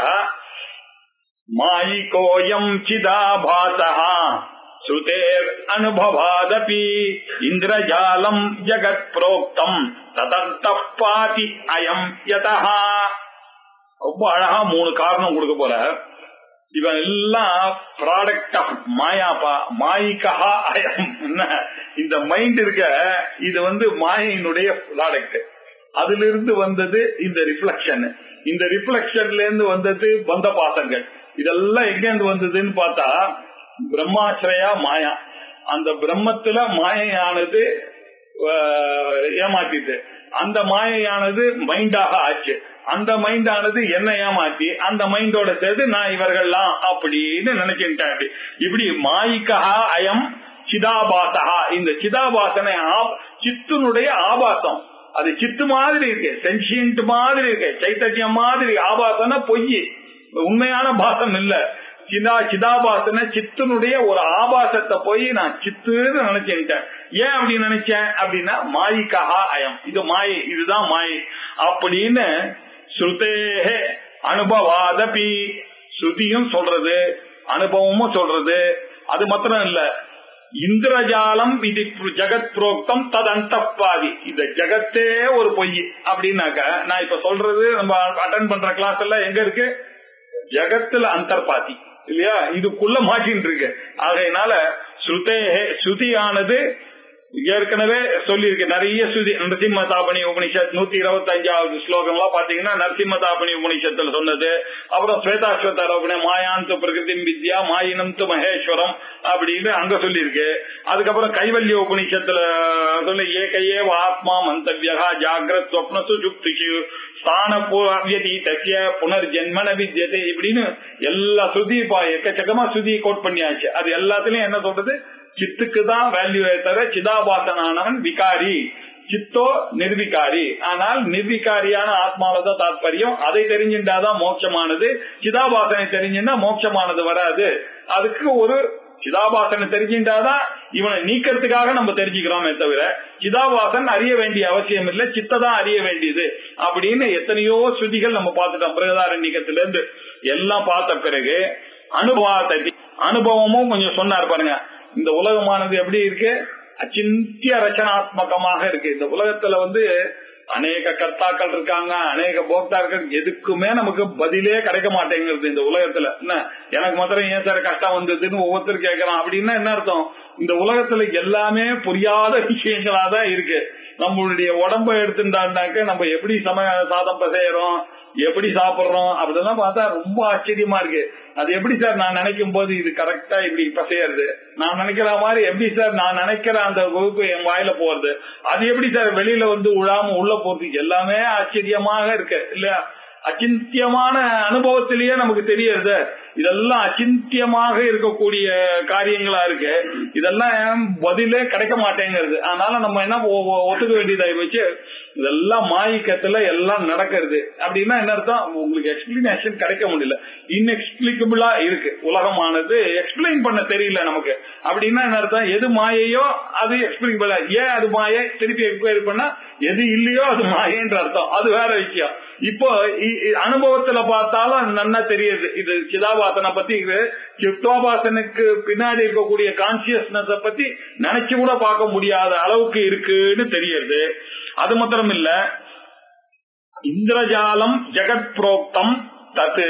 மாயிகோயம் சிதாபாசா ஸ்ருதேர் அனுபவாதபி இந்திரஜாலம் ஜகத் புரோக்தம் ததர்த்தப்பாதி அயம் யதா ரொம்ப அழகா மூணு காரணம் கொடுக்க போற இவன் எல்லாம் ப்ராடக்ட் ஆஃப் மாயாப்பா மாயிக்கா அயம் என்ன இந்த மைண்ட் இருக்க இது வந்து மாயினுடைய ப்ராடக்ட் அதுல இருந்து வந்தது இந்த ரிஃப்ளெக்ஷன் இந்த ரிஃப்ளெக்ஷன்ல இருந்து வந்தது பந்த பாசங்கள் இதெல்லாம் எங்க இருந்து வந்ததுன்னு பார்த்தா பிரம்மாசிரயா மாயா அந்த பிரம்மத்துல மாயையானது ஏமாத்திட்டு அந்த மாயையானது மைண்டாக ஆச்சு அந்த மைண்டானது என்ன ஏமாத்தி அந்த மைண்டோட சேர்த்து நான் இவர்கள்லாம் அப்படின்னு நினைச்சுட்டேன் இப்படி மாயிக்கா அயம் சிதாபாசா இந்த சிதாபாசனை சித்துனுடைய ஆபாசம் அது சித்து மாதிரி இருக்கு சென்சியன்ட் மாதிரி இருக்கு சைத்தன்யம் மாதிரி ஆபாசன பொய் உண்மையான பாசம் இல்ல சிதா சிதாபாசன சித்துனுடைய ஒரு ஆபாசத்தை போய் நான் சித்துன்னு நினைச்சேன்ட்டேன் ஏன் அப்படி நினைச்சேன் அப்படின்னா மாயிக்கா அயம் இது மாயை இதுதான் மாயை அப்படின்னு ஸ்ருதேகே அனுபவாதபி ஸ்ருதியும் சொல்றது அனுபவமும் சொல்றது அது மாத்திரம் இல்ல இந்திரஜாலம் இது ஜெகத் புரோக்தம் தது அந்தப்பாதி இந்த ஜெகத்தே ஒரு பொய் அப்படின்னாக்க நான் இப்ப சொல்றது நம்ம அட்டன் பண்ற கிளாஸ் எல்லாம் எங்க இருக்கு ஜெகத்துல அந்தர்பாதி இல்லையா இதுக்குள்ள மாட்டின்னு இருக்கு ஆகையினால ஸ்ருதே ஸ்ருதியானது ஏற்கனவே சொல்லியிருக்கு நிறைய ஸ்ருதி நரசிம்ம தாபனி உபனிஷத் நூத்தி இருபத்தி அஞ்சாவது ஸ்லோகம் எல்லாம் பாத்தீங்கன்னா நரசிம்ம தாபனி உபனிஷத்துல சொன்னது அப்புறம் ஸ்வேதாஸ்வதாரோபணி மாயாந்து பிரகிருதி வித்யா மாயினம் து மகேஸ்வரம் அப்படின்னு அங்க சொல்லியிருக்கு அதுக்கப்புறம் கைவல்ய உபனிஷத்துல சொல்லி ஏகையே ஆத்மா மந்தவியா ஜாகிரத் ஸ்வப்ன சுஜுக்திஷு ஸ்தான அவ்யதீதசிய புனர்ஜென்மன வித்யத்தை இப்படின்னு எல்லா ஸ்ருதி எக்கச்சக்கமா ஸ்ருதி கோட் பண்ணியாச்சு அது எல்லாத்துலயும் என்ன சொல்றது சித்துக்கு தான் வேல்யூ தவிர சிதாபாசனானவன் விகாரி சித்தோ நிர்விகாரி ஆனால் நிர்விகாரியான ஆத்மாவதான் தாத்பரியம் அதை தெரிஞ்சுட்டாதான் மோட்சமானது சிதாபாசனை தெரிஞ்சுன்னா மோட்சமானது வராது அதுக்கு ஒரு சிதாபாசனை தெரிஞ்சுட்டாதான் இவனை நீக்கிறதுக்காக நம்ம தெரிஞ்சுக்கிறோமே தவிர சிதாபாசன் அறிய வேண்டிய அவசியம் இல்லை சித்ததான் அறிய வேண்டியது அப்படின்னு எத்தனையோ ஸ்ருதிகள் நம்ம பார்த்துட்டோம் பிரகதாரண்யத்துல இருந்து எல்லாம் பார்த்த பிறகு அனுபவத்தை அனுபவமும் கொஞ்சம் சொன்னார் பாருங்க இந்த உலகமானது எப்படி இருக்கு அச்சிந்திய ரச்சனாத்மகமாக இருக்கு இந்த உலகத்துல வந்து அநேக கர்த்தாக்கள் இருக்காங்க அநேக போக்தாக்கள் எதுக்குமே நமக்கு பதிலே கிடைக்க மாட்டேங்கிறது இந்த உலகத்துல என்ன எனக்கு மாத்திரம் ஏன் சார் கஷ்டம் வந்ததுன்னு ஒவ்வொருத்தர் கேட்கறான் அப்படின்னா என்ன அர்த்தம் இந்த உலகத்துல எல்லாமே புரியாத விஷயங்களா தான் இருக்கு நம்மளுடைய உடம்ப எடுத்துட்டாக்க நம்ம எப்படி சம சாதம் செய்யறோம் எப்படி சாப்பிடுறோம் அப்படிலாம் பார்த்தா ரொம்ப ஆச்சரியமா இருக்கு அது எப்படி சார் நான் நினைக்கும் போது இது கரெக்டா இப்படி பசையறது நான் நினைக்கிற மாதிரி எப்படி சார் நான் நினைக்கிற அந்த வகுப்பு என் வாயில போறது அது எப்படி சார் வெளியில வந்து உழாம உள்ள போறது எல்லாமே ஆச்சரியமாக இருக்கு இல்லையா அச்சிந்தியமான அனுபவத்திலேயே நமக்கு தெரியறது இதெல்லாம் அச்சிந்தியமாக இருக்கக்கூடிய காரியங்களா இருக்கு இதெல்லாம் பதிலே கிடைக்க மாட்டேங்கிறது அதனால நம்ம என்ன ஒத்துக்க வேண்டியதாகி வச்சு இதெல்லாம் மாயிக்கத்துல எல்லாம் நடக்கிறது அப்படின்னா என்ன அர்த்தம் உங்களுக்கு எக்ஸ்பிளனேஷன் கிடைக்க முடியல இன்எக்ஸ்பிளிகபிளா இருக்கு உலகமானது எக்ஸ்பிளைன் பண்ண தெரியல நமக்கு அப்படின்னா என்ன அர்த்தம் எது மாயையோ அது எக்ஸ்பிளிகபிளா ஏன் அது மாயை திருப்பி எக்ஸ்பிளைன் பண்ணா எது இல்லையோ அது மாயன்ற அர்த்தம் அது வேற விஷயம் இப்போ அனுபவத்துல பார்த்தாலும் நன்னா தெரியுது இது சிதாபாசனை பத்தி சித்தோபாசனுக்கு பின்னாடி இருக்கக்கூடிய கான்சியஸ்னஸ் பத்தி நினைச்சு கூட பார்க்க முடியாத அளவுக்கு இருக்குன்னு தெரியுது அது மாத்திரம் இல்ல இந்திரஜாலம் ஜெகத் புரோக்தம் தத்து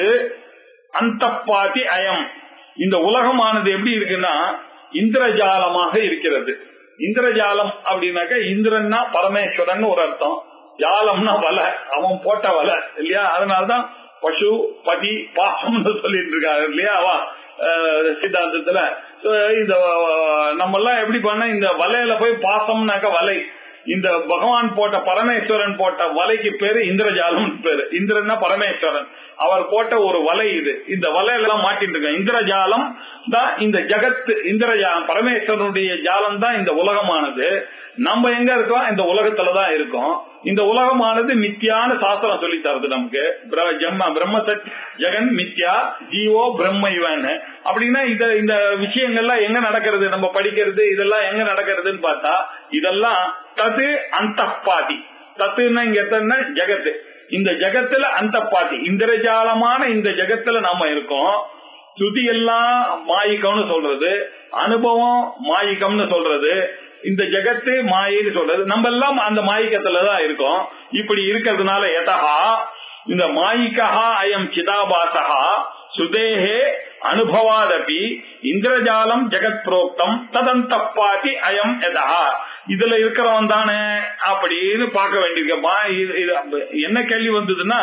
அந்த பாதி அயம் இந்த உலகமானது எப்படி இருக்குன்னா இந்திரஜாலமாக இருக்கிறது இந்திரஜாலம் அப்படின்னாக்க இந்திரன்னா பரமேஸ்வரன் ஒரு அர்த்தம் ஜாலம்னா வலை அவன் போட்ட வலை இல்லையா அதனாலதான் பசு பதி பாசம்னு சொல்லிட்டு இருக்காரு இல்லையா அவ அஹ், சித்தாந்தத்துல So, இந்த நம்ம எல்லாம் எப்படி பண்ண இந்த வலையில போய் பாசம்னாக்க வலை இந்த பகவான் போட்ட பரமேஸ்வரன் போட்ட வலைக்கு பேரு இந்திரஜாலம் பேரு இந்திரன்னா பரமேஸ்வரன் அவர் போட்ட ஒரு வலை இது இந்த வலையில எல்லாம் மாட்டிட்டு இருக்க இந்திரஜாலம் தான் இந்த ஜகத் இந்திரஜாலம் பரமேஸ்வரனுடைய ஜாலம் தான் இந்த உலகமானது நம்ம எங்க இருக்கோம் இந்த உலகத்துலதான் இருக்கோம் இந்த உலகமானது மித்தியான சாஸ்திரம் சொல்லி தருது நமக்கு பிர- ஜம்ம பிரம்ம சத் ஜெகன் மித்யா ஜீவோ பிரம்ம இவன் அப்படின்னா இந்த இந்த விஷயங்கள்லாம் எங்க நடக்கிறது நம்ம படிக்கிறது இதெல்லாம் எங்க நடக்கிறதுன்னு பார்த்தா இதெல்லாம் தது அந்த பாதி தத்துன்னா இங்க எத்தனை ஜெகத்து இந்த ஜெகத்துல அந்த பாதி இந்திரஜாலமான இந்த ஜெகத்துல நாம இருக்கோம் ஸ்ருதி எல்லாம் மாயிக்கம்னு சொல்றது அனுபவம் மாயிக்கம்னு சொல்றது இந்த ஜெகத்து மாயின்னு சொல்றது நம்ம எல்லாம் அந்த மாயிக்கத்துலதான் இருக்கோம் இப்படி இருக்கிறதுனால எதகா இந்த மாயிக்கா அயம் சிதாபாசகா சுதேகே அனுபவாதபி இந்திரஜாலம் ஜெகத் புரோக்தம் ததந்த பாதி அயம் எதா இதுல இருக்கிறவன் தானே அப்படின்னு பார்க்க வேண்டியிருக்கமா இது- இது என்ன கேள்வி வந்ததுன்னா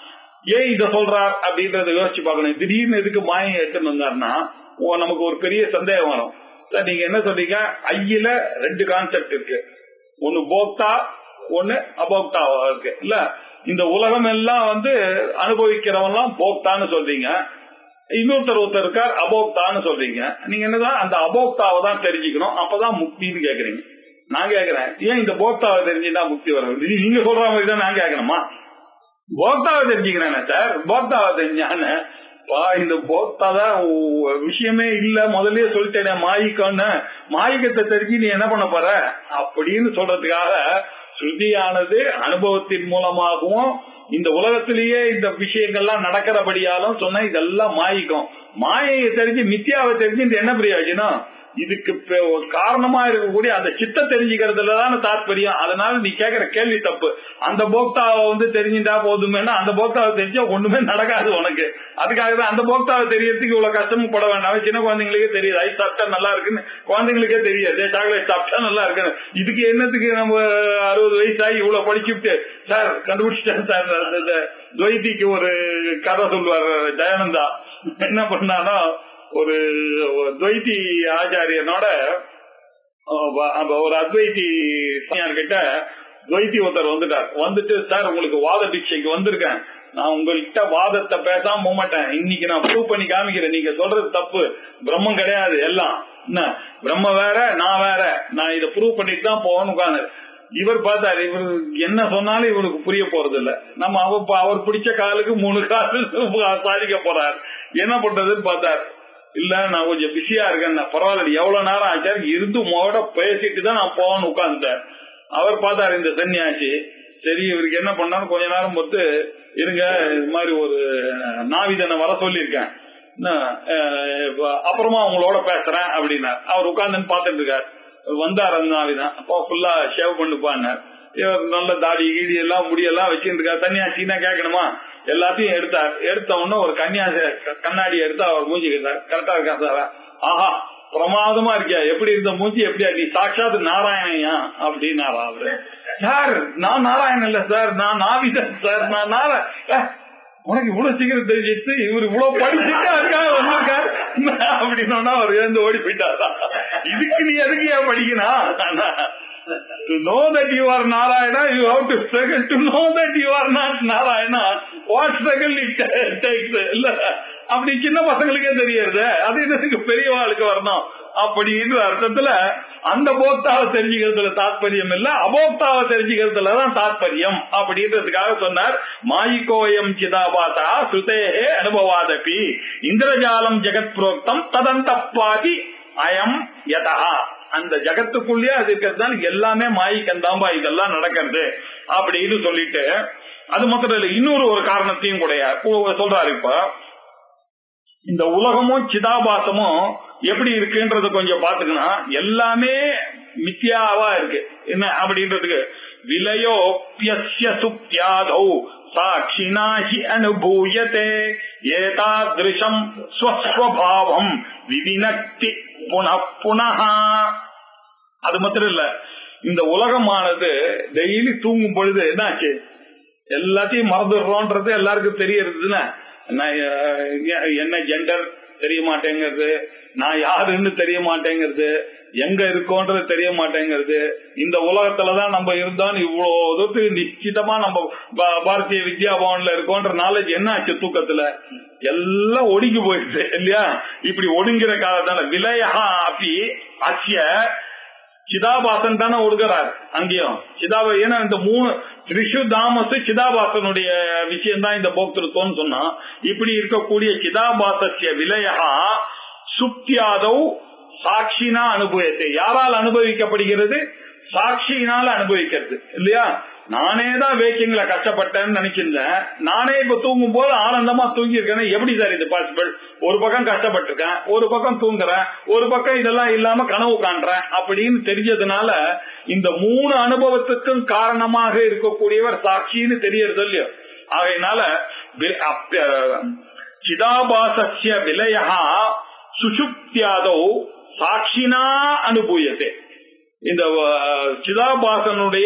ஏன் இத சொல்றார் அப்படின்றத யோசிச்சு பார்க்கணும் திடீர்னு எதுக்கு மாயை எடுத்துன்னு வந்தாருன்னா ஓ, நமக்கு ஒரு பெரிய சந்தேகம் வரும் சார் நீங்க என்ன சொல்றீங்க ஐயில ரெண்டு கான்செப்ட் இருக்கு ஒன்னு போக்தா ஒன்னு அபோக்தாவா இருக்கு இல்ல இந்த உலகம் எல்லாம் வந்து அனுபவிக்கிறவன்லாம் போக்தான்னு சொல்றீங்க இன்னொருத்தர் ஒருத்தர் இருக்கார் அபோக்தான்னு சொல்றீங்க நீங்க என்னதான் அந்த அபோக்தாவை தான் தெரிஞ்சுக்கணும் அப்பதான் முக்தின்னு கேக்குறீங்க நான் கேக்குறேன் ஏன் இந்த போக்தாவை தெரிஞ்சுதான் முக்தி வரும் இது நீங்க சொல்ற மாதிரி தான் நான் கேட்கணுமா போக்தாவை தெரிஞ்சுக்கிறேன் சார் போக்தாவை தெரிஞ்சான்னு பா இந்த போக்தா தான் உ- விஷயமே இல்ல முதல்லயே சொல்லிட்டேனே மாயிக்கம்னு மாயிக்கத்தை தெரிஞ்சு நீ என்ன பண்ண போற அப்படின்னு சொல்றதுக்காக ஸ்ருதியானது அனுபவத்தின் மூலமாகவும் இந்த உலகத்திலேயே இந்த விஷயங்கள்லாம் நடக்கிறபடியாலும் சொன்ன இதெல்லாம் மாயிக்கும் மாயையை தெரிஞ்சு மித்தியாவை தெரிஞ்சு இந்த என்ன பிரயோஜனம் இதுக்கு பெ- ஒரு காரணமா இருக்கக்கூடிய அந்த சித்த தெரிஞ்சுக்கிறதுல தான் தாற்பயம் அதனால நீ கேக்குற கேள்வி தப்பு அந்த போக்தாவை வந்து தெரிஞ்சுட்டா போதுமேனா அந்த போக்தாவை தெரிஞ்சா ஒண்ணுமே நடக்காது உனக்கு அதுக்காக தான் அந்த போக்தாவை தெரியறதுக்கு இவ்வளவு கஷ்டமும் பட வேண்டாம் சின்ன குழந்தைங்களுக்கே தெரியுது ஐஸ் சாப்பிட்டா நல்லா இருக்குன்னு குழந்தைங்களுக்கே தெரியாது சாக்லேட் சாப்பிட்டா நல்லா இருக்குன்னு இதுக்கு என்னத்துக்கு நம்ம அறுபது வயசாகி இவ்வளவு படிச்சுட்டு சார் கண்டுபிடிச்சிட்டேன் சார் அந்த- இந்த துவைத்திக்கு ஒரு கதை சொல்லுவார் தயானந்தா என்ன பண்ணானா ஒரு ஒரு துவைத்தி ஆச்சாரியனோட அஹ், வ- அப்ப ஒரு அத்வைத்தி கிட்ட துவைத்தி ஒருத்தர் வந்துட்டார் வந்துட்டு சார் உங்களுக்கு வாத தீட்சைக்கு வந்திருக்கேன் நான் உங்கள்கிட்ட வாதத்தை பேசாம போக மாட்டேன் இன்னைக்கு நான் ப்ரூவ் பண்ணி காமிக்கிறேன் நீங்க சொல்றது தப்பு பிரம்மம் கிடையாது எல்லாம் என்ன பிரம்ம வேற நான் வேற நான் இதை ப்ரூவ் பண்ணிட்டு தான் போகணும் உட்காந்து இவர் பார்த்தாரு இவர் என்ன சொன்னாலும் இவருக்கு புரிய போறது இல்ல நம்ம அவர் அவர் பிடிச்ச காலுக்கு மூணு காலு சாதிக்க போறார் என்ன பண்றதுன்னு பார்த்தார் இல்ல நான் கொஞ்சம் பிஸியா இருக்கேன் நான் பரவாயில்ல எவ்வளவு நேரம் ஆச்சாரு இருந்து மோட பேசிட்டு தான் நான் போகணும் உட்கார்ந்துட்டேன் அவர் பார்த்தாரு இந்த சன்னியாசி சரி இவருக்கு என்ன பண்ணாலும் கொஞ்ச நேரம் பொறுத்து இருங்க இது மாதிரி ஒரு நாவிதனை வர சொல்லியிருக்கேன் என்ன, அஹ், இப்ப அப்புறமா உங்களோட பேசுறேன் அப்படின்னார் அவர் உட்கார்ந்துன்னு பார்த்துட்டு இருக்கார் வந்தார் அந்த நாவிதான் அப்பா ஃபுல்லா ஷேவ் பண்ணுப்பான்னார் இவர் நல்ல தாடி கீடி எல்லாம் முடியெல்லாம் வச்சுட்டு இருக்கார் சன்னியாசின்னா கேட்கணுமா எல்லாத்தையும் எடுத்தார் எடுத்த உடனே ஒரு கன்னியாசி கண்ணாடி எடுத்து அவர் மூஞ்சி கேட்டார் கரெக்டா இருக்கா சார் ஆஹா பிரமாதமா இருக்கியா எப்படி இருந்த மூஞ்சி எப்படியா நீ சாட்சாத் நாராயணையா அப்படின்னாரா அவரு சார் நான் நாராயணன் இல்ல சார் நான் நாவிதன் சார் நான் நாராயண அஹ், உனக்கு இவ்வளவு சீக்கிரம் தெரிஞ்சிட்டு இவர் இவ்வளவு படிச்சுட்டு அதுக்காக வந்திருக்காரு அப்படின்னா அவர் எழுந்து ஓடி போயிட்டாரா இதுக்கு நீ எதுக்கு ஏன் படிக்கணும் to know that you are Narayana, you have to struggle to know that you are not Narayana. What struggle it takes? இல்ல அப்படி சின்ன பசங்களுக்கே தெரியறது அது என்னதுக்கு பெரியவாளுக்கு வரணும் அப்படின்ற அர்த்தத்துல அந்த போக்தாவை தெரிஞ்சுக்கிறதுல தாத்பரியம் இல்ல அபோக்தாவை தெரிஞ்சுக்கிறதுல தான் தாத்பரியம் அப்படின்றதுக்காக சொன்னார் மாயிகோயம் சிதாபாசா சுதேகே அனுபவாதபி இந்திரஜாலம் ஜெகத் புரோக்தம் ததந்தப்பாதி அயம் யதா அந்த ஜகத்துக்குள்ளேயே அது இருக்கிறது தான் எல்லாமே மாயிக்கந்தாம்பா இதெல்லாம் நடக்கிறது அப்படின்னு சொல்லிட்டு அது மாத்திரம் இல்ல இன்னொரு ஒரு காரணத்தையும் கூட சொல்றாரு இப்ப இந்த உலகமும் சிதாபாசமும் எப்படி இருக்குன்றது கொஞ்சம் பாத்துக்கணும் எல்லாமே மித்யாவா இருக்கு என்ன அப்படின்றதுக்கு விலையோப்பிய சுப்தியாதௌ சாட்சினா ஹி அனுபூயத்தே ஏதாதிருஷம் ஸ்வஸ்வபாவம் விவினக்தி புனః புனः அது மாத்திரம் இல்ல இந்த உலகமானது டெய்லி தூங்கும் பொழுது என்னாச்சு எல்லாத்தையும் மறந்துடுறோன்றது எல்லாருக்கும் தெரியறதுன்னா நான், அஹ், என்ன ஜெண்டர் தெரிய மாட்டேங்கிறது நான் யாருன்னு தெரிய மாட்டேங்கிறது எங்க இருக்கோன்றது தெரிய மாட்டேங்கிறது இந்த உலகத்துலதான் நம்ம இருந்தோம் இவ்வளவு தூரத்துக்கு நிச்சயமா நம்ம பா- பாரதிய வித்யா பவன்ல இருக்கோன்ற நாலேஜ் என்ன ஆச்சு தூக்கத்துல எல்லாம் ஒடுங்கி போயிடுது இல்லையா இப்படி ஒடுங்கிற காலத்தால விலையா அப்படி அச்சிய சிதாபாசன் தானே ஒடுக்கிறார் அங்கேயும் சிதாபா ஏன்னா இந்த மூணு ரிஷு தாமஸ் சிதாபாசனுடைய விஷயம் தான் இந்த போக்திருத்தம்னு சொன்னா இப்படி இருக்கக்கூடிய சிதாபாசத்திய விலையா சுப்தியாதவ் சாட்சினா அனுபவத்தை யாரால் அனுபவிக்கப்படுகிறது சாட்சியினால அனுபவிக்கிறது இல்லையா நானே தான் வேக்கிங்ல கஷ்டப்பட்டேன்னு நினைச்சிருந்தேன் நானே இப்ப தூங்கும் போது ஆனந்தமா தூங்கி இருக்கேன் எப்படி சார் இது பாசிபிள் ஒரு பக்கம் கஷ்டப்பட்டிருக்கேன் ஒரு பக்கம் தூங்குறேன் ஒரு பக்கம் இதெல்லாம் இல்லாம கனவு காண்றேன் அப்படின்னு தெரிஞ்சதுனால இந்த மூணு அனுபவத்துக்கும் காரணமாக இருக்கக்கூடியவர் சாட்சின்னு தெரியறது இல்லையோ ஆகையினால வி- அப்ப- சிதாபாசஸ்ய விலையா சுசுப்தியாதோ சாட்சினா அனுபூயத்தை இந்த அஹ், சிதாபாசனுடைய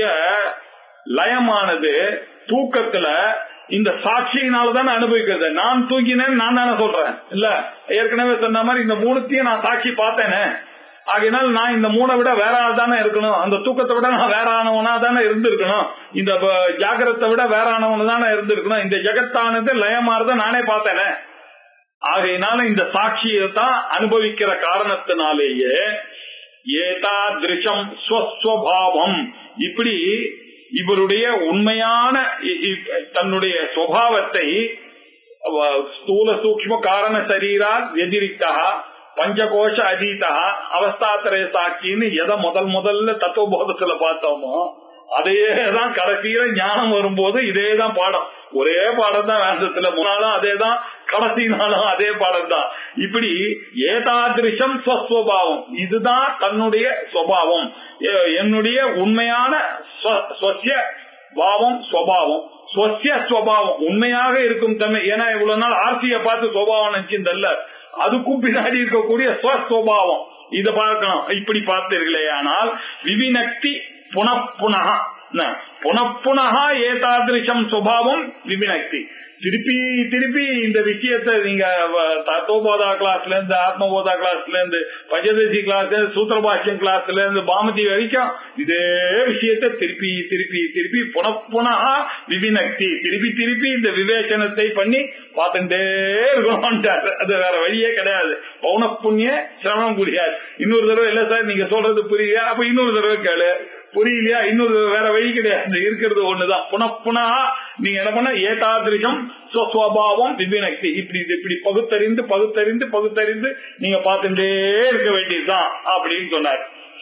லயமானது தூக்கத்துல இந்த சாட்சியினால தானே அனுபவிக்கிறது நான் தூங்கினேன்னு நான் தானே சொல்றேன் இல்ல ஏற்கனவே சொன்ன மாதிரி இந்த மூணுத்தையும் நான் சாட்சி பார்த்தேனே ஆகையினால் நான் இந்த மூணை விட வேற ஆள் தானே இருக்கணும் அந்த தூக்கத்தை விட நான் வேற ஆனவனா தானே இருந்திருக்கணும் இந்த ப- ஜாகிரத்தை விட வேற ஆனவன தானே இருந்திருக்கணும் இந்த ஜெகத்தானது லயமாறத நானே பார்த்தேனே ஆகையினால இந்த சாட்சியை தான் அனுபவிக்கிற காரணத்தினாலேயே ஏதாதிருஷம் ஸ்வஸ்வபாவம் இப்படி இவருடைய உண்மையான இ- இ- தன்னுடைய சுவாவத்தை அவ- ஸ்தூல சூக்ம காரண சரீரா வெதிரிக்தா பஞ்சகோஷ அதீதா அவஸ்தாத்திரய சாட்சின்னு எதை முதல் முதல்ல தத்துவபோதத்துல பார்த்தோமோ அதையே தான் கடைசியில ஞானம் வரும்போது இதே தான் பாடம் ஒரே பாடம் தான் வேந்தத்துல முன்னாலும் அதே தான் கடைசி நாளும் அதே பாடம் தான் இப்படி ஏதாதிருஷம் ஸ்வஸ்வபாவம் இதுதான் தன்னுடைய சுவாவம் எ- என்னுடைய உண்மையான ஸ்வ- ஸ்வஸ்ய பாவம் ஸ்வபாவம் ஸ்வசிய ஸ்வபாவம் உண்மையாக இருக்கும் தன்மை ஏன்னா இவ்வளவு நாள் ஆர்சிய பார்த்து சுவாவம் நினைச்சிருந்தல்ல அதுக்கும் பின்னாடி இருக்கக்கூடிய ஸ்வஸ்வபாவம் இத பார்க்கணும் இப்படி பார்த்தீர்களே ஆனால் விவினக்தி புனப்புனக புனப்புனக ஏதாதிருஷம் சுபாவம் விவினக்தி திருப்பி திருப்பி இந்த விஷயத்தை நீங்க வ- தத்துவபோதா கிளாஸ்ல இருந்து ஆத்மபோதா கிளாஸ்ல இருந்து பஞ்சதசி கிளாஸ் சூத்திர பாஷ்யம் கிளாஸ்ல இருந்து பாமதி வரைக்கும் இதே விஷயத்தை திருப்பி திருப்பி திருப்பி புனப்புனா விவினக்தி திருப்பி திருப்பி இந்த விவேச்சனத்தை பண்ணி பார்த்துட்டே இருக்கணும்ட்டாரு அது வேற வழியே கிடையாது பௌன புண்ணிய சிரமம் புரியாது இன்னொரு தடவை இல்ல சார் நீங்க சொல்றது புரியல அப்ப இன்னொரு தடவை கேளு புரியலையா இன்னொரு வேற வழி கிடையாது இருக்கிறது ஒண்ணுதான் புனப்புனா நீங்க என்ன பண்ண ஏதாதிருஷம் சுவாவம் விபினக்தி இப்படி இது இப்படி பகுத்தறிந்து பகுத்தறிந்து பகுத்தறிந்து நீங்க பார்த்துட்டே இருக்க வேண்டியதுதான் அப்படின்னு சொன்னார்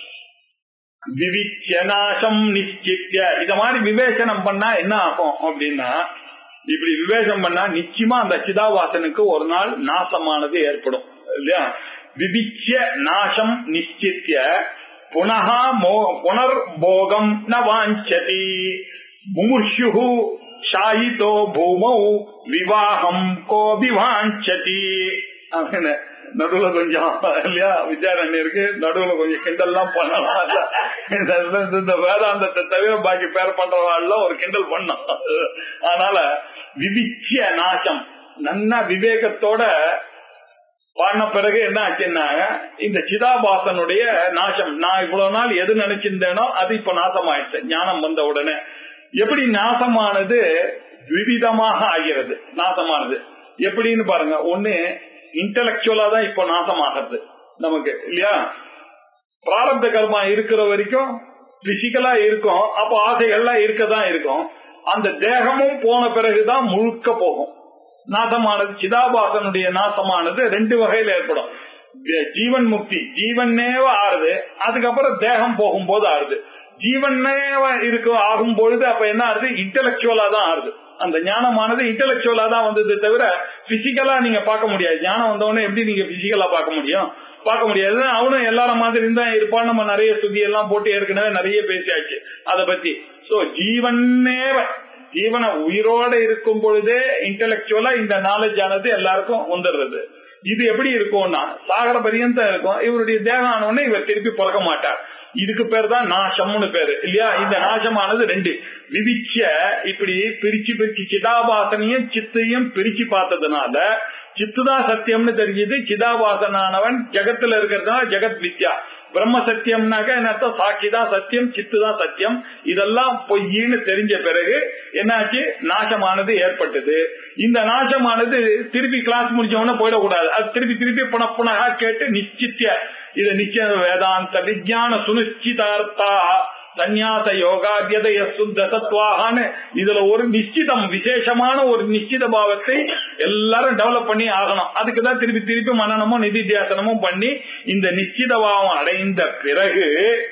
விவிச்சனாசம் நிச்சித்ய இத மாதிரி விவேசனம் பண்ணா என்ன ஆகும் அப்படின்னா இப்படி விவேசம் பண்ணா நிச்சயமா அந்த சிதாவாசனுக்கு ஒரு நாள் நாசமானது ஏற்படும் இல்லையா விவிச்ச நாசம் நிச்சித்ய புனः மோ- புனர்போகம் ந வாஞ்சதி முமுஷு ஷாயிதோ பூமௌ விவாகம் கோபி வாஞ்சதி அப்படின்னு நடுவுல கொஞ்சம் இல்லையா விசாரணை இருக்கு நடுவுல கொஞ்சம் கிண்டல்லாம் பண்ணலாம் இந்த- இந்த- இந்த வேதாந்தத்தை தவிர பாக்கி பேர் பண்றவாள்ல ஒரு கிண்டல் பண்ணோம் அதனால விவிச்சிய நாசம் நன்னா விவேகத்தோட பாடின பிறகு என்ன ஆச்சுன்னா இந்த சிதாபாசனுடைய நாசம் நான் இவ்வளவு நாள் எது நினைச்சிருந்தேனோ அது இப்ப நாசம் ஆயிடுச்சு ஞானம் வந்த உடனே எப்படி நாசமானது விவிதமாக ஆகிறது நாசமானது எப்படின்னு பாருங்க ஒண்ணு இன்டலெக்சுவலா தான் இப்ப நாசமாகிறது நமக்கு இல்லையா பிராரப்த கர்மா இருக்கிற வரைக்கும் பிசிக்கலா இருக்கும் அப்ப ஆசைகள்லாம் இருக்கதான் இருக்கும் அந்த தேகமும் போன பிறகுதான் முழுக்க போகும் நாசமானது சிதாபாசனுடைய நாசமானது ரெண்டு வகையில ஏற்படும் ஜீ- ஜீவன் முக்தி ஜீவனேவ ஆறுது அதுக்கப்புறம் தேகம் போகும்போது ஆறுது ஜீவனேவ இருக்கு ஆகும் பொழுது அப்ப என்ன ஆறுது இன்டலெக்சுவலா தான் ஆறுது அந்த ஞானமானது இன்டலெக்சுவலா தான் வந்தது தவிர பிசிக்கலா நீங்க பார்க்க முடியாது ஞானம் வந்தவொடனே எப்படி நீங்க பிசிக்கலா பார்க்க முடியும் பார்க்க முடியாது அவனும் எல்லாரும் மாதிரி தான் இருப்பான் நம்ம நிறைய சுத்தி எல்லாம் போட்டு ஏற்கனவே நிறைய பேசியாச்சு அத பத்தி சோ ஜீவனேவ ஈவன உயிரோட இருக்கும் பொழுதே இன்டெலக்சுவலா இந்த நாலேஜ் ஆனது எல்லாருக்கும் வந்துடுறது இது எப்படி இருக்கும்னா சாகர பரியந்தம் இருக்கும் இவருடைய தேகம் ஆனவொடனே இவர் திருப்பி பிறக்க மாட்டார் இதுக்கு பேர் தான் நாசம்னு பேரு இல்லையா இந்த நாசமானது ரெண்டு விவிச்ச இப்படி பிரிச்சு பிரிச்சு சிதாபாசனையும் சித்தையும் பிரிச்சு பார்த்ததுனால சித்துதான் சத்தியம்னு தெரிஞ்சது சிதாபாசனானவன் ஜெகத்துல இருக்கிறதுனால ஜெகத் வித்யா பிரம்ம சத்தியம்னாக்க என்ன அர்த்தம் சாட்சி தான் சத்தியம் சித்து தான் சத்தியம் இதெல்லாம் பொய்ன்னு தெரிஞ்ச பிறகு என்னாச்சு நாசமானது ஏற்பட்டது இந்த நாசமானது திருப்பி கிளாஸ் முடிச்ச உடனே போயிடக்கூடாது அது திருப்பி திருப்பி புன புனகா கேட்டு நிச்சித்திய இது நிச்சய வேதாந்த விஜயான சுனிச்சிதார்த்தா சந்நியாச யோகாத்தியதய சுத்த சத்வாகான்னு இதுல ஒரு நிச்சிதம் விசேஷமான ஒரு நிச்சித பாவத்தை எல்லாரும் டெவலப் பண்ணி ஆகணும் அதுக்குதான் திருப்பி திருப்பி மனநமும் நிதித்தியாசனமும் பண்ணி இந்த நிச்சித பாவம் அடைந்த பிறகு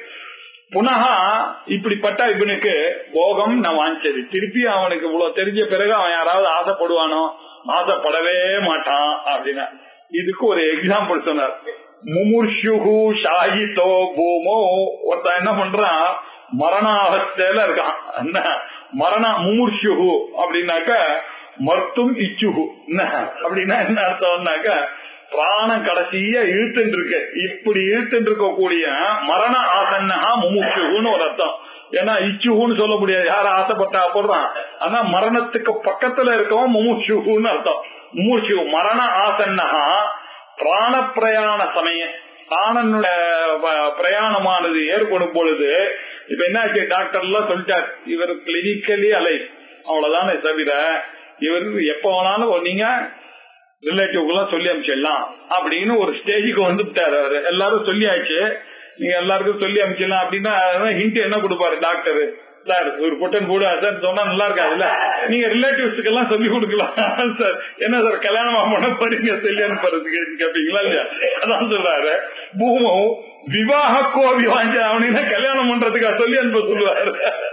புனகா இப்படிப்பட்ட இவனுக்கு போகம் நான் வாஞ்சது திருப்பி அவனுக்கு இவ்வளவு தெரிஞ்ச பிறகு அவன் யாராவது ஆசைப்படுவானோ ஆசைப்படவே மாட்டான் அப்படின்னா இதுக்கு ஒரு எக்ஸாம்பிள் சொன்னார் முமுர்ஷுகு ஷாஹிதோ பூமோ ஒருத்தன் என்ன பண்றான் மரணாவஸ்தையில இருக்கான் என்ன மரண முமுர்ஷுகு அப்படின்னாக்க மர்த்தும் இச்சுகு என்ன அப்படின்னா என்ன அர்த்தம்னாக்க பிராணம் கடைசியா இழுத்துட்டு இருக்கு இப்படி இழுத்துட்டு இருக்கக்கூடிய மரண ஆசன்னகா முமுட்சுகுன்னு ஒரு அர்த்தம் ஏன்னா இச்சுகுன்னு சொல்ல முடியாது யார ஆசைப்பட்டா போடுறான் ஆனா மரணத்துக்கு பக்கத்துல இருக்கவன் முமுட்சுகுன்னு அர்த்தம் முமுட்சு மரண ஆசன்னகா பிராண பிரயாண சமயம் பிராணனுடைய பிரயாணமானது ஏற்படும் பொழுது இப்ப என்னாச்சு டாக்டர் எல்லாம் சொல்லிட்டார் இவர் கிளினிக்கலி அலை அவ்வளவுதானே தவிர இவர் எப்ப வேணாலும் நீங்க ரிலேட்டிவ் எல்லாம் சொல்லி அனுப்பிச்சிடலாம் அப்படின்னு ஒரு ஸ்டேஜுக்கு வந்துட்டாரு அவரு எல்லாரும் சொல்லியாச்சு நீங்க எல்லாருக்கும் சொல்லி அனுப்பிச்சிடலாம் அப்படின்னா ஹிண்ட் என்ன கொடுப்பாரு டாக்டர் சார் ஒரு பொட்டன் கூட சார் சொன்னா நல்லா இருக்காதுல்ல நீங்க ரிலேட்டிவ்ஸ்க்கு எல்லாம் சொல்லி கொடுக்கலாம் சார் என்ன சார் கல்யாணம் பண்ண போறீங்க சொல்லி அனுப்புறதுக்கு கேப்பீங்களா இல்லையா அதான் சொல்றாரு பூமம் விவாக கோவி வாங்க அவனா கல்யாணம் பண்றதுக்கா சொல்லி அனுப்ப சொல்லுவாரு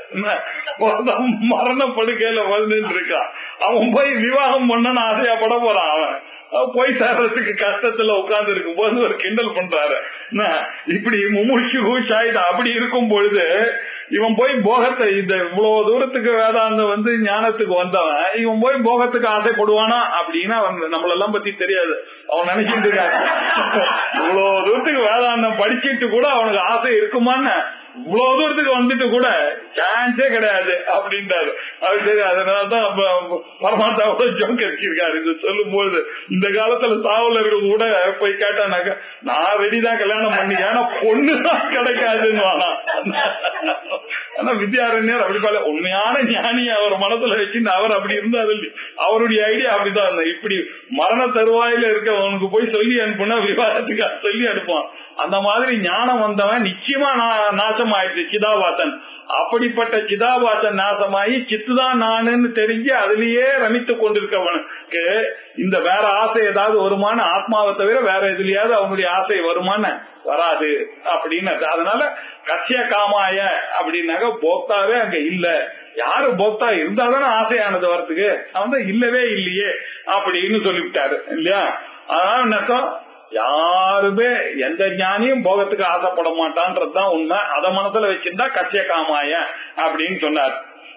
மரண படுக்கையில வந்து இருக்கான் அவன் போய் விவாகம் பண்ணனு ஆசையா பட போறான் அவன் போய் சேர்றதுக்கு கஷ்டத்துல உட்கார்ந்து இருக்கும் போது ஒரு கிண்டல் பண்றாரு இப்படி முமுஷு ஷாயிதா அப்படி இருக்கும் பொழுது இவன் போய் போகத்தை இந்த இவ்வளவு தூரத்துக்கு வேதாந்தம் வந்து ஞானத்துக்கு வந்தவன் இவன் போய் போகத்துக்கு ஆசைப்படுவானா அப்படின்னு அவன் நம்மளெல்லாம் பத்தி தெரியாது அவன் நினைச்சிட்டு இருக்கான் இவ்வளவு தூரத்துக்கு வேதாந்தம் படிச்சிட்டு கூட அவனுக்கு ஆசை இருக்குமான்னு இவ்வளவு தூரத்துக்கு வந்துட்டு கூட சான்ஸே கிடையாது அப்படின்றாரு அது சரி அதனாலதான் பரமாத்தாவோட ஜோக் இருக்காரு இது சொல்லும் போது இந்த காலத்துல சாவல இருக்க கூட போய் கேட்டானாக்க நான் ரெடிதான் கல்யாணம் பண்ணி ஏன்னா பொண்ணுதான் கிடைக்காதுன்னு வானா ஆனா வித்யாரண்யர் அப்படி பால உண்மையான ஞானி அவர் மனசுல வச்சுட்டு அவர் அப்படி இருந்தாரு அவருடைய ஐடியா அப்படிதான் இருந்தா இப்படி மரண தருவாயில இருக்கவனுக்கு போய் சொல்லி அனுப்புனா விவாதத்துக்கு சொல்லி அனுப்புவான் அந்த மாதிரி ஞானம் வந்தவன் நிச்சயமா நாசம் ஆயிடுச்சு சிதாபாசன் அப்படிப்பட்ட சிதாபாசன் நாசமாயி சித்துதான் நானுன்னு தெரிஞ்சு அதுலயே ரமித்து கொண்டிருக்கவனுக்கு இந்த வேற ஆசை ஏதாவது வருமான ஆத்மாவை தவிர வேற எதுலயாவது அவனுடைய ஆசை வருமான வராது அப்படின்னு அதனால கட்சிய காமாய அப்படின்னாக்க போக்தாவே அங்க இல்ல யாரு போக்தா இருந்தாதானே ஆசையானது வரத்துக்கு அவன் தான் இல்லவே இல்லையே அப்படின்னு சொல்லிவிட்டாரு இல்லையா அதனால என்னக்கம் யாருமே எந்த ஞானியும் போகத்துக்கு ஆசைப்பட மாட்டான்றதுதான் உண்மை அத மனசுல வச்சிருந்தா கட்சிய காமாய அப்படின்னு சொன்னார்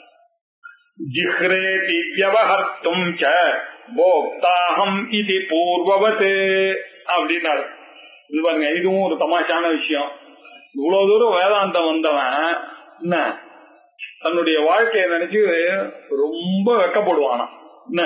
ஜிஹ்ரேதி வியவஹர்த்தும் ச போக்தாகம் இது பூர்வவத் அப்படின்னாரு இது பாருங்க இதுவும் ஒரு தமாஷான விஷயம் இவ்வளவு தூரம் வேதாந்தம் வந்தவன் என்ன தன்னுடைய வாழ்க்கையை நினைச்சு ரொம்ப வெக்கப்படுவானா என்ன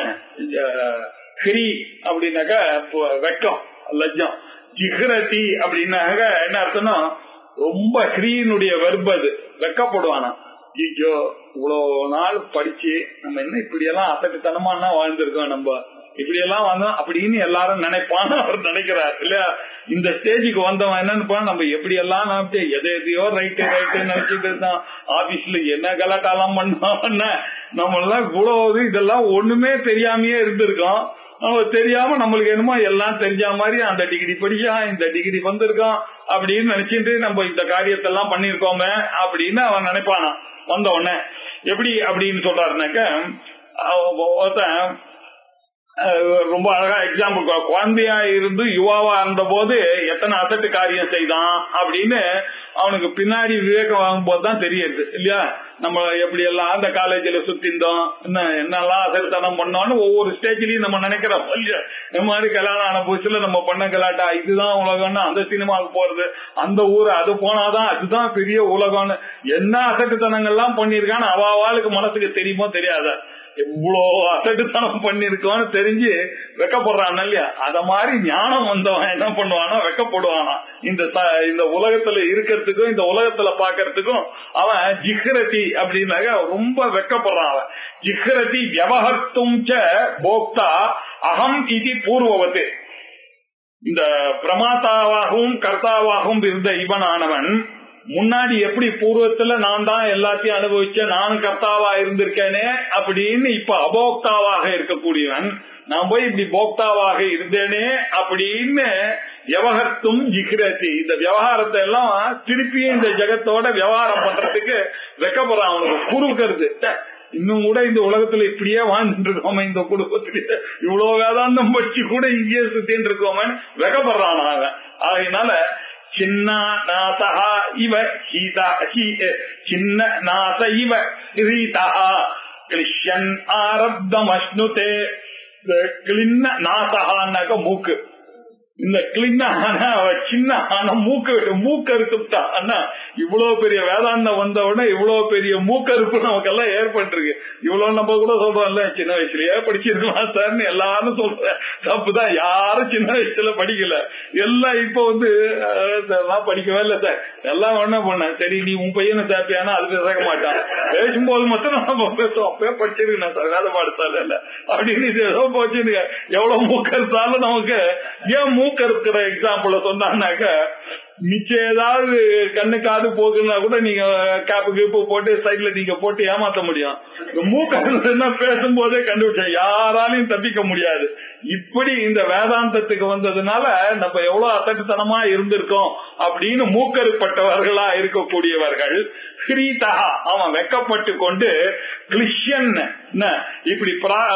ஹிரி அப்படின்னாக்கா வெக்கம் லஜ்ஜம் ஜிஹ்ரதி அப்படின்னாக்க என்ன அர்த்தம்னா ரொம்ப ஹிரியினுடைய வெர்பது வெக்கப்படுவானா ஐயோ இவ்வளவு நாள் படிச்சு நம்ம என்ன இப்படி எல்லாம் அசட்டுத்தனமா வாழ்ந்திருக்கோம் நம்ம இப்படி எல்லாம் வந்தோம் அப்படின்னு எல்லாரும் நினைப்பான்னு அவர் நினைக்கிறார் இல்லையா இந்த ஸ்டேஜுக்கு வந்தவன் என்னன்னு நம்ம எப்படி எல்லாம் நினைச்சு எதை எதையோ ரைட்டு ரைட்டு நினைச்சிட்டு இருந்தான் ஆபீஸ்ல என்ன கலாட்டாலாம் பண்ணோம் நம்ம எல்லாம் இவ்வளவு இதெல்லாம் ஒண்ணுமே தெரியாமயே இருந்திருக்கோம் நம்ம தெரியாம நம்மளுக்கு என்னமோ எல்லாம் தெரிஞ்ச மாதிரி அந்த டிகிரி படிச்சான் இந்த டிகிரி வந்திருக்கான் அப்படின்னு நினைச்சிட்டு நம்ம இந்த காரியத்தை எல்லாம் பண்ணிருக்கோமே அப்படின்னு அவன் நினைப்பானா வந்த உடனே எப்படி அப்படின்னு சொல்றாருனாக்க ஒருத்தன் ரொம்ப அழகா எக்ஸாம்பிள் குழந்தையா இருந்து யுவாவா இருந்த போது எத்தனை அசட்டு காரியம் செய்தான் அப்படின்னு அவனுக்கு பின்னாடி விவேகம் வாங்கும்போது தான் தெரியுது இல்லையா நம்ம எப்படி எல்லாம் அந்த காலேஜ்ல சுத்திந்தோம் என்ன என்னெல்லாம் அசல்தனம் பண்ணோம்னு ஒவ்வொரு ஸ்டேஜ்லயும் நம்ம நினைக்கிறோம் இல்லையா இந்த மாதிரி கல்யாணம் ஆன புதுசுல நம்ம பண்ண கலாட்டா இதுதான் உலகம்னு அந்த சினிமாவுக்கு போறது அந்த ஊர் அது போனாதான் அதுதான் பெரிய உலகம்னு என்ன அசட்டுத்தனங்கள்லாம் பண்ணிருக்கான்னு அவ அவளுக்கு மனசுக்கு தெரியுமோ தெரியாத இவ்வளோ அசட்டுத்தனம் பண்ணிருக்கோன்னு தெரிஞ்சு வெக்கப்படுறான் இல்லையா அத மாதிரி ஞானம் வந்தவன் என்ன பண்ணுவானா வெக்கப்படுவானா இந்த ச- இந்த உலகத்துல இருக்கிறதுக்கும் இந்த உலகத்துல பாக்குறதுக்கும் அவன் ஜிஹ்ரதி அப்படின்னாக்க ரொம்ப வெக்கப்படுறான் அவன் ஜிஹ்ரதி வியவஹர்த்தும் ச போக்தா அகம் இது பூர்வவத்து இந்த பிரமாதாவாகவும் கர்த்தாவாகவும் இருந்த இவனானவன் முன்னாடி எப்படி பூர்வத்துல நான் தான் எல்லாத்தையும் அனுபவிச்சேன் நானும் கர்த்தாவா இருந்திருக்கேனே அப்படின்னு இப்ப அபோக்தாவாக இருக்கக்கூடியவன் நான் போய் இப்படி போக்தாவாக இருந்தேனே அப்படின்னு விவகர்த்தும் ஜிகிரதி இந்த விவகாரத்தை எல்லாம் திருப்பியும் இந்த ஜெகத்தோட விவகாரம் பண்றதுக்கு வெக்கப்படுறான் அவனுக்கு குறுக்கிறது ச்சே, இன்னும் கூட இந்த உலகத்துல இப்படியே வாழ்ந்துட்டு இருக்கோமே இந்த குடும்பத்திலேயே இவ்வளவு வேதாந்தம் படிச்சு கூட இங்கேயே சுத்தின்னு இருக்கோமே வெக்கப்படுறான் அவன் ஆகையினால சின்ன நாசகா இவ ஹீதா ஹீ- சின்ன நாச இவ ஹீதா கிளிஷன் ஆரப்தம் அஷ்ணுதே இந்த கிளின்ன நாசகான்னாக்க மூக்கு இந்த கிளின்னான சின்ன ஆன மூக்கு மூக்கறுத்துட்டா அண்ணா இவ்வளவு பெரிய வேதாந்தம் வந்த உடனே இவ்வளவு பெரிய மூக்கறுப்பு நமக்கு எல்லாம் ஏற்பட்டிருக்கு இவ்வளவு நம்ம கூட சொல்றோம்ல சின்ன வயசுலயே படிச்சிருக்கலாம் சார்னு எல்லாரும் சொல்ற தப்புதான் யாரும் சின்ன வயசுல படிக்கல எல்லாம் இப்ப வந்து அஹ், நான் படிக்கவே இல்லை சார் எல்லாம் என்ன பண்ண சரி நீ உன் பையனை சேர்ப்பியானா அது பேச மாட்டான் பேசும்போது மட்டும் நம்ம பேசுவோம் அப்பவே படிச்சிருக்கேன் சார் வேலை பாடசாலை இல்ல அப்படின்னு இது ஏதோ போச்சுங்க எவ்வளவு மூக்கறுத்தாலும் நமக்கு ஏன் மூக்கறுக்கிற எக்ஸாம்பிள சொன்னான்னாக்க மிச்சம் ஏதாவது கண்ணு காது போகுன்னா கூட நீங்க கேப்பு கீப்பு போட்டு சைட்ல நீங்க போட்டு ஏமாத்த முடியும் இந்த மூக்கறுன்னா பேசும்போதே கண்டுபிடிச்சேன் யாராலையும் தப்பிக்க முடியாது இப்படி இந்த வேதாந்தத்துக்கு வந்ததுனால நம்ம எவ்வளவு அசட்டுத்தனமா இருந்திருக்கோம் அப்படின்னு மூக்கறுப்பட்டவர்களா இருக்கக்கூடியவர்கள் கிரீதா அவன் வெக்கப்பட்டு கொண்டு கிளிஷன் என்ன, இப்படி பிரா-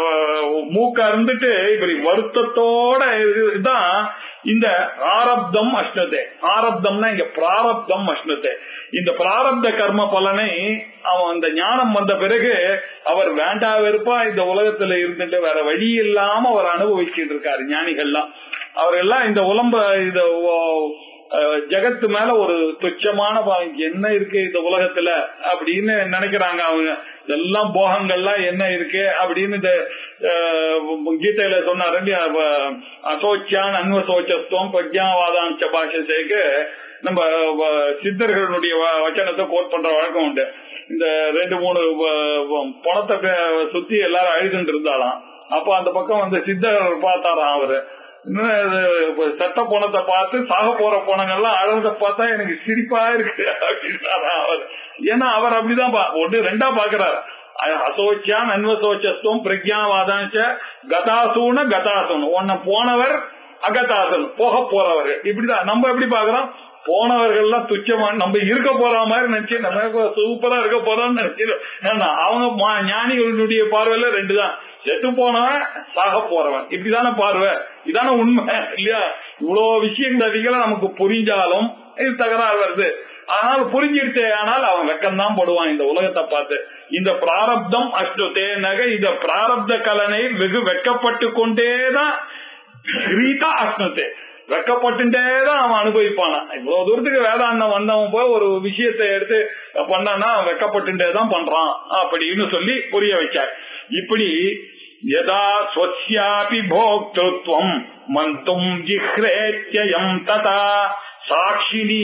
மூக்க இருந்துட்டு இப்படி வருத்தத்தோட இதுதான் இந்த ஆரப்தம் அஷ்டதே ஆரப்தம்னா இங்க பிராரப்தம் அஷ்டதே இந்த பிராரப்த கர்ம பலனை அவன் அந்த ஞானம் வந்த பிறகு அவர் வேண்டா வெறுப்பா இந்த உலகத்துல இருந்துட்டு வேற வழி இல்லாம அவர் அனுபவிச்சுட்டு இருக்காரு ஞானிகள்லாம் அவரெல்லாம் இந்த உலம்ப இந்த ஓ- அஹ் ஜகத்து மேல ஒரு துச்சமான பா- என்ன இருக்கு இந்த உலகத்துல அப்படின்னு நினைக்கிறாங்க அவங்க இதெல்லாம் போகங்கள்லாம் என்ன இருக்கு அப்படின்னு இந்த அஹ், கீதையில சொன்னாரு இல்லையா, வ- அசோச்சியான் அன்வசோச்சத்துவம் பிரஜாவாதாஞ்ச பாஷைக்கு நம்ம வ- சித்தர்களுடைய வ- வச்சனத்தை கோட் பண்ற வழக்கம் உண்டு இந்த ரெண்டு மூணு வ- வ- பணத்தை பே- சுத்தி எல்லாரும் அழுதுட்டு இருந்தாலாம் அப்ப அந்த பக்கம் வந்து சித்தர் பார்த்தாராம் அவரு இன்னும் இது இப்ப சட்ட போனத்தை பார்த்து சாக போற போனங்கள்லாம் அழகத பார்த்தா எனக்கு சிரிப்பா இருக்கு அப்படின்னாராம் அவர் ஏன்னா அவர் அப்படிதான் பா- ஒண்ணு ரெண்டா பாக்குறாரு அ- அசோச்சியான் அன்வசோச்சத்துவம் பிரஜாவாதாஞ்ச கதாசூன கதாசூன் உன்னை போனவர் அகதாசன் போக போறவர்கள் இப்படிதான் நம்ம எப்படி பாக்குறோம் போனவர்கள்லாம் துச்சமா நம்ம இருக்க போற மாதிரி நினைச்சு நம்ம சூப்பரா இருக்க போறோம்னு நினைச்சிடும் ஏன்னா அவங்க மா- ஞானிகளுடைய பார்வையில ரெண்டு தான் செத்து போனவன் சாக போறவன் இப்படிதானே பார்வை இதான உண்மை இல்லையா இவ்வளவு விஷயங்கள் அதிகம் நமக்கு புரிஞ்சாலும் இது தகராறு வருது ஆனால் புரிஞ்சிருச்சே ஆனால் அவன் வெக்கம்தான் போடுவான் இந்த உலகத்தை பார்த்து இந்த பிராரப்தம் அஷ்டத்தே நகை இந்த பிராரப்த கலனை வெகு வெக்கப்பட்டு கொண்டேதான் ரீதா அஷ்டத்தே வெக்கப்பட்டுட்டே தான் அவன் அனுபவிப்பானா இவ்வளவு தூரத்துக்கு வேதாந்தம் வந்தவன் போய் ஒரு விஷயத்தை எடுத்து பண்ணானா அவன் வெக்கப்பட்டுட்டே தான் பண்றான் அப்படின்னு சொல்லி புரிய வச்சார் இப்படி யதா ஸ்வஸ்யாபி போக்திருத்வம் மந்தும் ஜிஹ்ரேத்யம் ததா சாட்சினி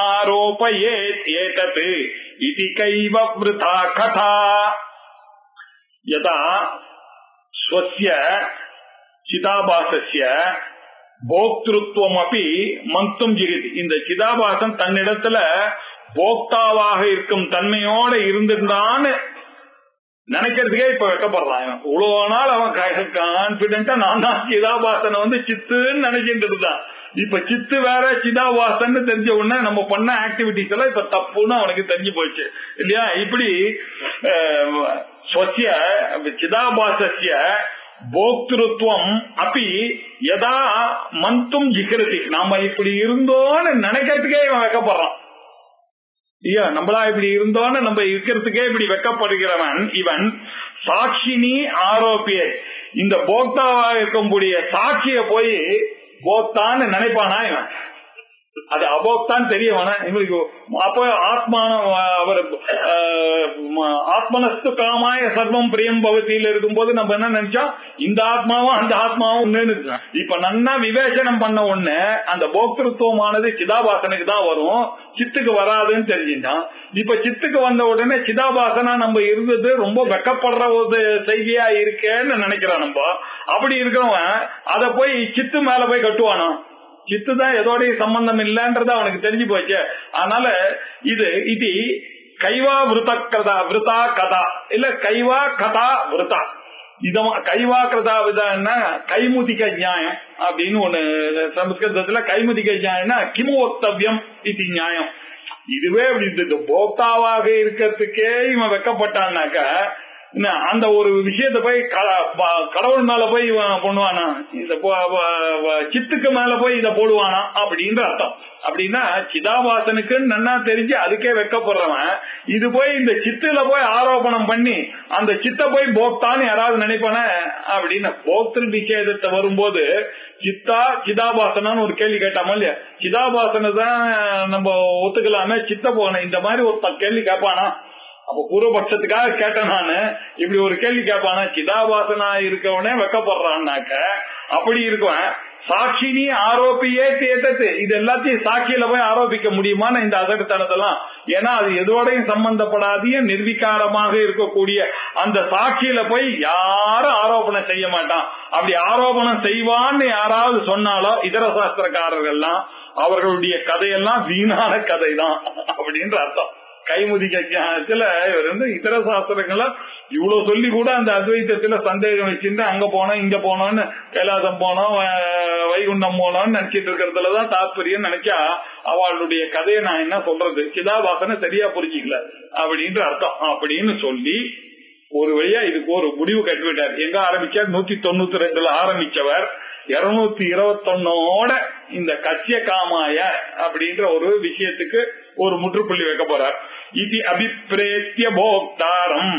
ஆரோபயேத் ஏதத் இதி கைவ விருதா கதா யதா ஸ்வஸ்ய சிதாபாசஸ்ய போக்திருத்துவம் அப்படி மந்தும் ஜிகிதி இந்த சிதாபாசன் தன்னிடத்துல போக்தாவாக இருக்கும் தன்மையோட இருந்திருந்தான்னு நினைக்கிறதுக்கே இப்ப வெக்கப்படுறான் இவன். இவ்வளவு நாள் அவன் கான்பிடண்டா நான் தான் சிதாபாசனை வந்து சித்துன்னு நினைச்சிட்டு இருந்தான் இப்ப சித்து வேற சிதாபாசன் தெரிஞ்ச உடனே நம்ம பண்ண ஆக்டிவிட்டிஸ் எல்லாம் இப்ப தப்புன்னு அவனுக்கு தெரிஞ்சு போச்சு இல்லையா இப்படி அஹ், ஸ்வசிய சிதாபாசஸ்ய போக்திருத்துவம் அப்படி எதா மந்தும் ஜிகிரதி நாம இப்படி இருந்தோன்னு நினைக்கிறதுக்கே இவன் வைக்கப்படுறான் ஐயா நம்மளா இப்படி இருந்தோன்னு நம்ம இருக்கிறதுக்கே இப்படி வெக்கப்படுகிறவன் இவன் சாட்சினி ஆரோப்பிய இந்த போக்தாவா இருக்கக்கூடிய சாட்சிய போய் போக்தான்னு நினைப்பானா இவன் அது அபோக்தான் தெரிய வேணாம் இவருக்கு அப்ப ஆத்மான அவர் ஆஹ், ம- ஆத்மனஸ்து காமாய சர்வம் பிரியம் பவத்தியில இருக்கும்போது நம்ம என்ன நினைச்சோம் இந்த ஆத்மாவும் அந்த ஆத்மாவும் ஒண்ணுன்னு இருக்கு. இப்ப நன்னா விவேச்சனம் பண்ண உடனே அந்த போக்திருத்துவமானது சிதாபாசனுக்கு தான் வரும் சித்துக்கு வராதுன்னு தெரிஞ்சுட்டான் இப்ப சித்துக்கு வந்த உடனே சிதாபாசனா நம்ம இருந்தது ரொம்ப வெக்கப்படுற ஒரு செய்தியா இருக்கேன்னு நினைக்கிறான் நம்ம அப்படி இருக்கிறவன் அத போய் சித்து மேல போய் கட்டுவானோ சித்து தான் எதோடைய சம்பந்தம் இல்லன்றது அவனுக்கு தெரிஞ்சு போச்சு அதனால இது இது கைவா விருத கதா விருதா கதா இல்ல கைவா கதா விருதா இதமா கைவா கதா விதான்னா கைமுதிக நியாயம் அப்படின்னு ஒண்ணு சமஸ்கிருதத்துல கைமுதிக நியாயம்னா கிமு வக்தவியம் இது நியாயம் இதுவே அப்படி இருந்தது போக்தாவாக இருக்கிறதுக்கே இவன் வெக்கப்பட்டான்னாக்க என்ன, அந்த ஒரு விஷயத்த போய் க- ப- கடவுள் மேல போய் இவன் பண்ணுவானா இந்த போ- வ- வ- சித்துக்கு மேல போய் இத போடுவானா அப்படின்ற அர்த்தம் அப்படின்னா சிதாபாசனுக்கு நன்னா தெரிஞ்சு அதுக்கே வெக்கப்படுறவன் இது போய் இந்த சித்துல போய் ஆரோபணம் பண்ணி அந்த சித்த போய் போக்தான்னு யாராவது நினைப்பான அப்படின்னு போக்திரு நிஷேதத்தை வரும்போது சித்தா சிதாபாசனான்னு ஒரு கேள்வி கேட்டாம இல்லையா சிதாபாசனை தான் நம்ம ஒத்துக்கலாமே சித்த போன இந்த மாதிரி ஒரு ப- கேள்வி கேட்பானா அப்ப பூர்வபட்சத்துக்காக கேட்டேன் நானு இப்படி ஒரு கேள்வி கேட்பானா சிதாபாசனா இருக்கவனே வெக்கப்படுறான்னாக்க அப்படி இருக்குவன் சாட்சினி ஆரோப்பியே தேத்தத்து இது எல்லாத்தையும் சாட்சியில போய் ஆரோபிக்க முடியுமான இந்த அசடுத்தனத்தெல்லாம் ஏன்னா அது எதோடையும் சம்பந்தப்படாதிய நிர்விகாரமாக இருக்கக்கூடிய அந்த சாட்சியில போய் யாரும் ஆரோபணம் செய்ய மாட்டான் அப்படி ஆரோபணம் செய்வான்னு யாராவது சொன்னாலோ இதர சாஸ்திரக்காரர்கள்லாம் அவர்களுடைய கதையெல்லாம் வீணான கதை தான் அப்படின்ற அர்த்தம் கைமுதிக்க ஞானத்துல இவர் வந்து இதர சாஸ்திரங்களை இவ்வளவு சொல்லி கூட அந்த அத்வைத்தத்துல சந்தேகம் வச்சிருந்து அங்க போனோம் இங்க போனோம்னு கைலாசம் போனோம் வ- வைகுண்டம் போனோம்னு நினைச்சிட்டு இருக்கிறதுலதான் தாற்பயம் நினைச்சா அவளுடைய கதையை நான் என்ன சொல்றது சிதாபாசனை சரியா புரிஞ்சுக்கல அப்படின்ற அர்த்தம் அப்படின்னு சொல்லி ஒரு வழியா இதுக்கு ஒரு முடிவு கட்டுவிட்டார் எங்க ஆரம்பிச்சார் நூத்தி தொண்ணூத்தி ரெண்டுல ஆரம்பிச்சவர் இருநூத்தி இருபத்தொன்னோட இந்த கச்சிய காமாய அப்படின்ற ஒரு விஷயத்துக்கு ஒரு முற்றுப்புள்ளி வைக்க போறார் இது அபிப்பிரேத்திய போக்தாரம்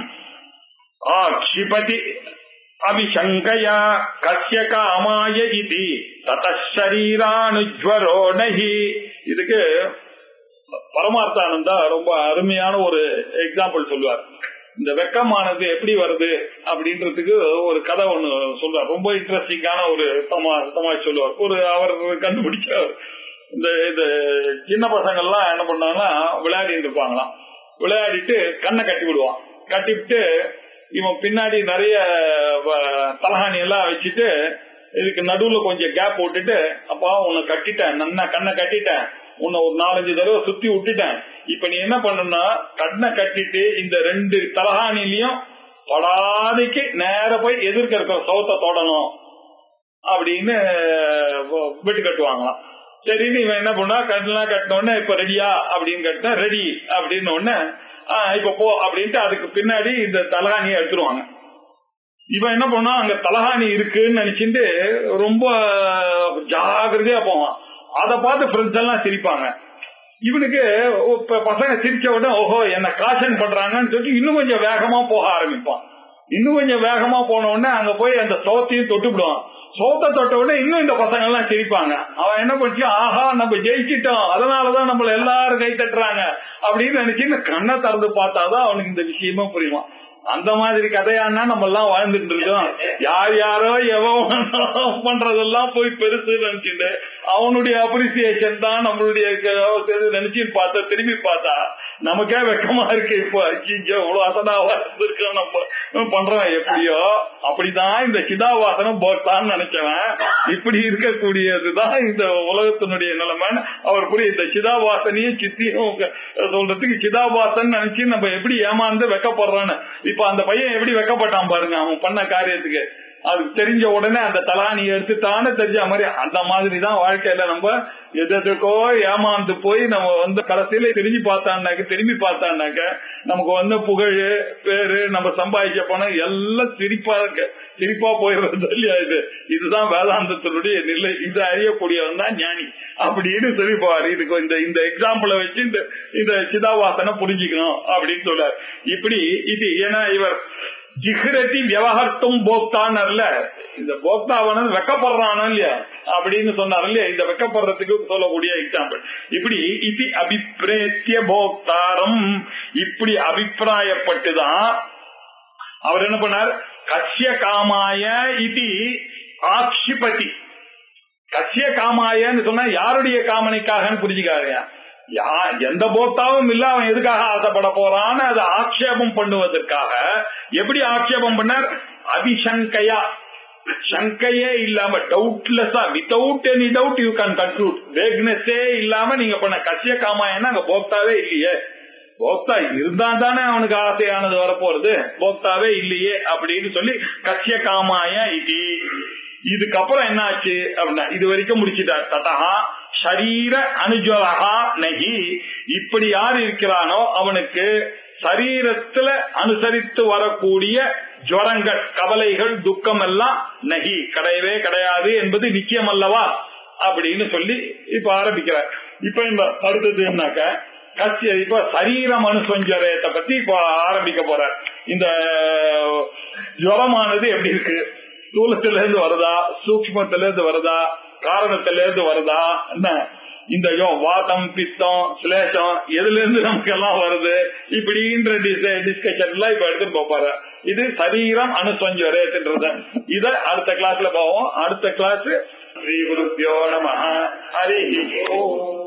ஆக்ஷிபதி அபிசங்கயா கசிய காமாய இது ததரீரானுஜ்வரோ நகி இதுக்கு பரமார்த்தானந்தா ரொம்ப அருமையான ஒரு எக்ஸாம்பிள் சொல்லுவார் இந்த வெக்கமானது எப்படி வருது அப்படின்றதுக்கு ஒரு கதை ஒண்ணு சொல்லுவார் ரொம்ப இன்ட்ரெஸ்டிங்கான ஒரு தமா தமாஷ் சொல்லுவார் ஒரு அவர் கண்டுபிடிச்ச இந்த இந்த சின்ன பசங்க எல்லாம் என்ன பண்ணாங்கன்னா விளையாடிட்டு இருப்பாங்களாம் விளையாடிட்டு கண்ணை கட்டி விடுவான் கட்டிவிட்டு இவன் பின்னாடி நிறைய வ- தலகாணி எல்லாம் வச்சுட்டு இதுக்கு நடுவுல கொஞ்சம் கேப் விட்டுட்டு அப்பா உன்னை கட்டிட்டேன் நன்னா கண்ணை கட்டிட்டேன் உன்னை ஒரு நாலஞ்சு தடவை சுத்தி விட்டுட்டேன் இப்ப நீ என்ன பண்ணணும்னா கண்ணை கட்டிட்டு இந்த ரெண்டு தலகாணிலையும் படாதைக்கு நேர போய் எதிர்க்க இருக்கிற சவுத்தை தொடணும் அப்படின்னு வ- வெட்டு கட்டுவாங்களாம் சரின்னு இவன் என்ன பண்ணா கட்டலாம் கட்டின உடனே இப்ப ரெடியா அப்படின்னு கட்டினா ரெடி அப்படின்னு உடனே ஆஹ் இப்ப போ அப்படின்ட்டு அதுக்கு பின்னாடி இந்த தலகாணியை எடுத்துருவாங்க இவன் என்ன பண்ணா அங்க தலகாணி இருக்குன்னு நினைச்சிட்டு ரொம்ப ஜாகிரதையா போவான் அதை பார்த்து ஃப்ரெண்ட்ஸ் எல்லாம் சிரிப்பாங்க இவனுக்கு இப்ப பசங்க சிரிச்ச உடனே ஓஹோ என்ன காஷன் பண்றாங்கன்னு சொல்லிட்டு இன்னும் கொஞ்சம் வேகமா போக ஆரம்பிப்பான் இன்னும் கொஞ்சம் வேகமா போன உடனே அங்க போய் அந்த சோத்தையும் தொட்டுவிடுவான் சோத்தை தொட்ட உடனே இன்னும் இந்த பசங்க எல்லாம் சிரிப்பாங்க அவன் என்ன பண்ணி ஆஹா நம்ம ஜெயிச்சிட்டோம் அதனாலதான் நம்மள எல்லாரும் கை தட்டுறாங்க அப்படின்னு நினைச்சு இந்த கண்ணை திறந்து பார்த்தாதான் அவனுக்கு இந்த விஷயமா புரியுமா அந்த மாதிரி கதையானா நம்ம எல்லாம் வாழ்ந்துட்டு இருக்கோம் யார் யாரோ எவன் பண்றதெல்லாம் போய் பெருசு நினைச்சுட்டு அவனுடைய அப்ரிசியேஷன் தான் நம்மளுடைய க- நினைச்சு பார்த்தா திரும்பி பார்த்தா நமக்கே வெக்கமா இருக்கு இப்போ ஐயோ, இவ்வளவு அசனாவா இருந்திருக்கோம் நம்ம பண்றோம் எப்படியோ அப்படிதான் இந்த சிதாவாசனம் போட்டான்னு நினைச்சவன் இப்படி இருக்கக்கூடியதுதான் இந்த உலகத்தினுடைய நிலைமைன்னு அவர் புரிய இந்த சிதாவாசனையும் சித்தியும் க- சொல்றதுக்கு சிதாவாசன் நினைச்சு நம்ம எப்படி ஏமாந்து வெக்கப்படுறோன்னு இப்ப அந்த பையன் எப்படி வெக்கப்பட்டான் பாருங்க அவன் பண்ண காரியத்துக்கு அது தெரிஞ்ச உடனே அந்த தலானியை எடுத்துட்டான்னு தெரிஞ்ச மாதிரி அந்த மாதிரி தான் வாழ்க்கையில நம்ம எதுக்கோ ஏமாந்து போய் நம்ம வந்து கடைசியில திரும்பி பார்த்தான்னாக்க திரும்பி பார்த்தான்னாக்க நமக்கு வந்து புகழ் பேரு நம்ம சம்பாதிக்க பணம் எல்லாம் சிரிப்பா இருக்கு சிரிப்பா போயிடுறது இல்லையா இது இதுதான் வேதாந்தத்தினுடைய நிலை இது அறியக்கூடியவன் தான் ஞானி அப்படின்னு சொல்லிப்பாரு இதுக்கு இந்த இந்த எக்ஸாம்பிளை வச்சு இந்த இந்த சிதாவாசனை புரிஞ்சுக்கணும் அப்படின்னு சொல்றாரு இப்படி இது ஏன்னா இவர் ஜிஹ்ரதி விவகர்த்தும் போக்தான்ல இந்த போக்தாவன வெக்கப்படுறானோ இல்லையா அப்படின்னு சொன்னார் இல்லையா இந்த வெக்கப்படுறதுக்கு சொல்லக்கூடிய எக்ஸாம்பிள் இப்படி இது அபிப்பிரேத்திய போக்தாரம் இப்படி அபிப்பிராயப்பட்டுதான் அவர் என்ன பண்ணார் கசிய காமாய இது ஆக்ஷிபதி கசிய காமாயன்னு சொன்னா யாருடைய காமனைக்காகன்னு புரிஞ்சுக்காருயா யா எந்த போக்தாவும் இல்ல அவன் எதுக்காக ஆசைப்பட போறான்னு அதை ஆக்ஷேபம் பண்ணுவதற்காக எப்படி ஆக்ஷேபம் பண்ணார் அபிசங்கையா சங்கையே இல்லாம டவுட்லெஸ்ஸா without any doubt you can conclude வேக்னஸே இல்லாம நீங்க பண்ண கசிய காமாயன்னா அங்க போக்தாவே இல்லையே போக்தா இருந்தா தானே அவனுக்கு ஆசையானது வரப்போறது போக்தாவே இல்லையே அப்படின்னு சொல்லி கசிய காமாய இது இதுக்கப்புறம் என்ன ஆச்சு அப்படின்னா இது வரைக்கும் முடிச்சுட்டார் ததா ஷரீர அனுஜலகா நகி இப்படி யார் இருக்கிறானோ அவனுக்கு சரீரத்துல அனுசரித்து வரக்கூடிய ஜுவரங்கள் கவலைகள் துக்கம் எல்லாம் நகி கிடையவே கிடையாது என்பது நிச்சயம் அல்லவா அப்படின்னு சொல்லி இப்ப ஆரம்பிக்கிறார் இப்ப இந்த அடுத்தது என்னக்க கட்சி இப்ப சரீரம் அனுசஞ்சரத்தை பத்தி இப்ப ஆரம்பிக்க போற இந்த ஜுவரமானது எப்படி இருக்கு ஸ்தூலத்தில இருந்து வருதா சூக்மத்தில இருந்து வருதா காரணத்தில இருந்து வருதா என்ன இந்த வாதம் பித்தம் சிலேஷம் எதுல இருந்து நமக்கு எல்லாம் வருது இப்படின்ற டிஸ்கஷன் எல்லாம் இப்ப எடுத்துட்டு போப்பாரு இது சரீரம் அனுசஞ்சரேன்றது இத அடுத்த கிளாஸ்ல போவோம் அடுத்த கிளாஸ் ஸ்ரீ குருப்பியோ நம ஹரி ஓம்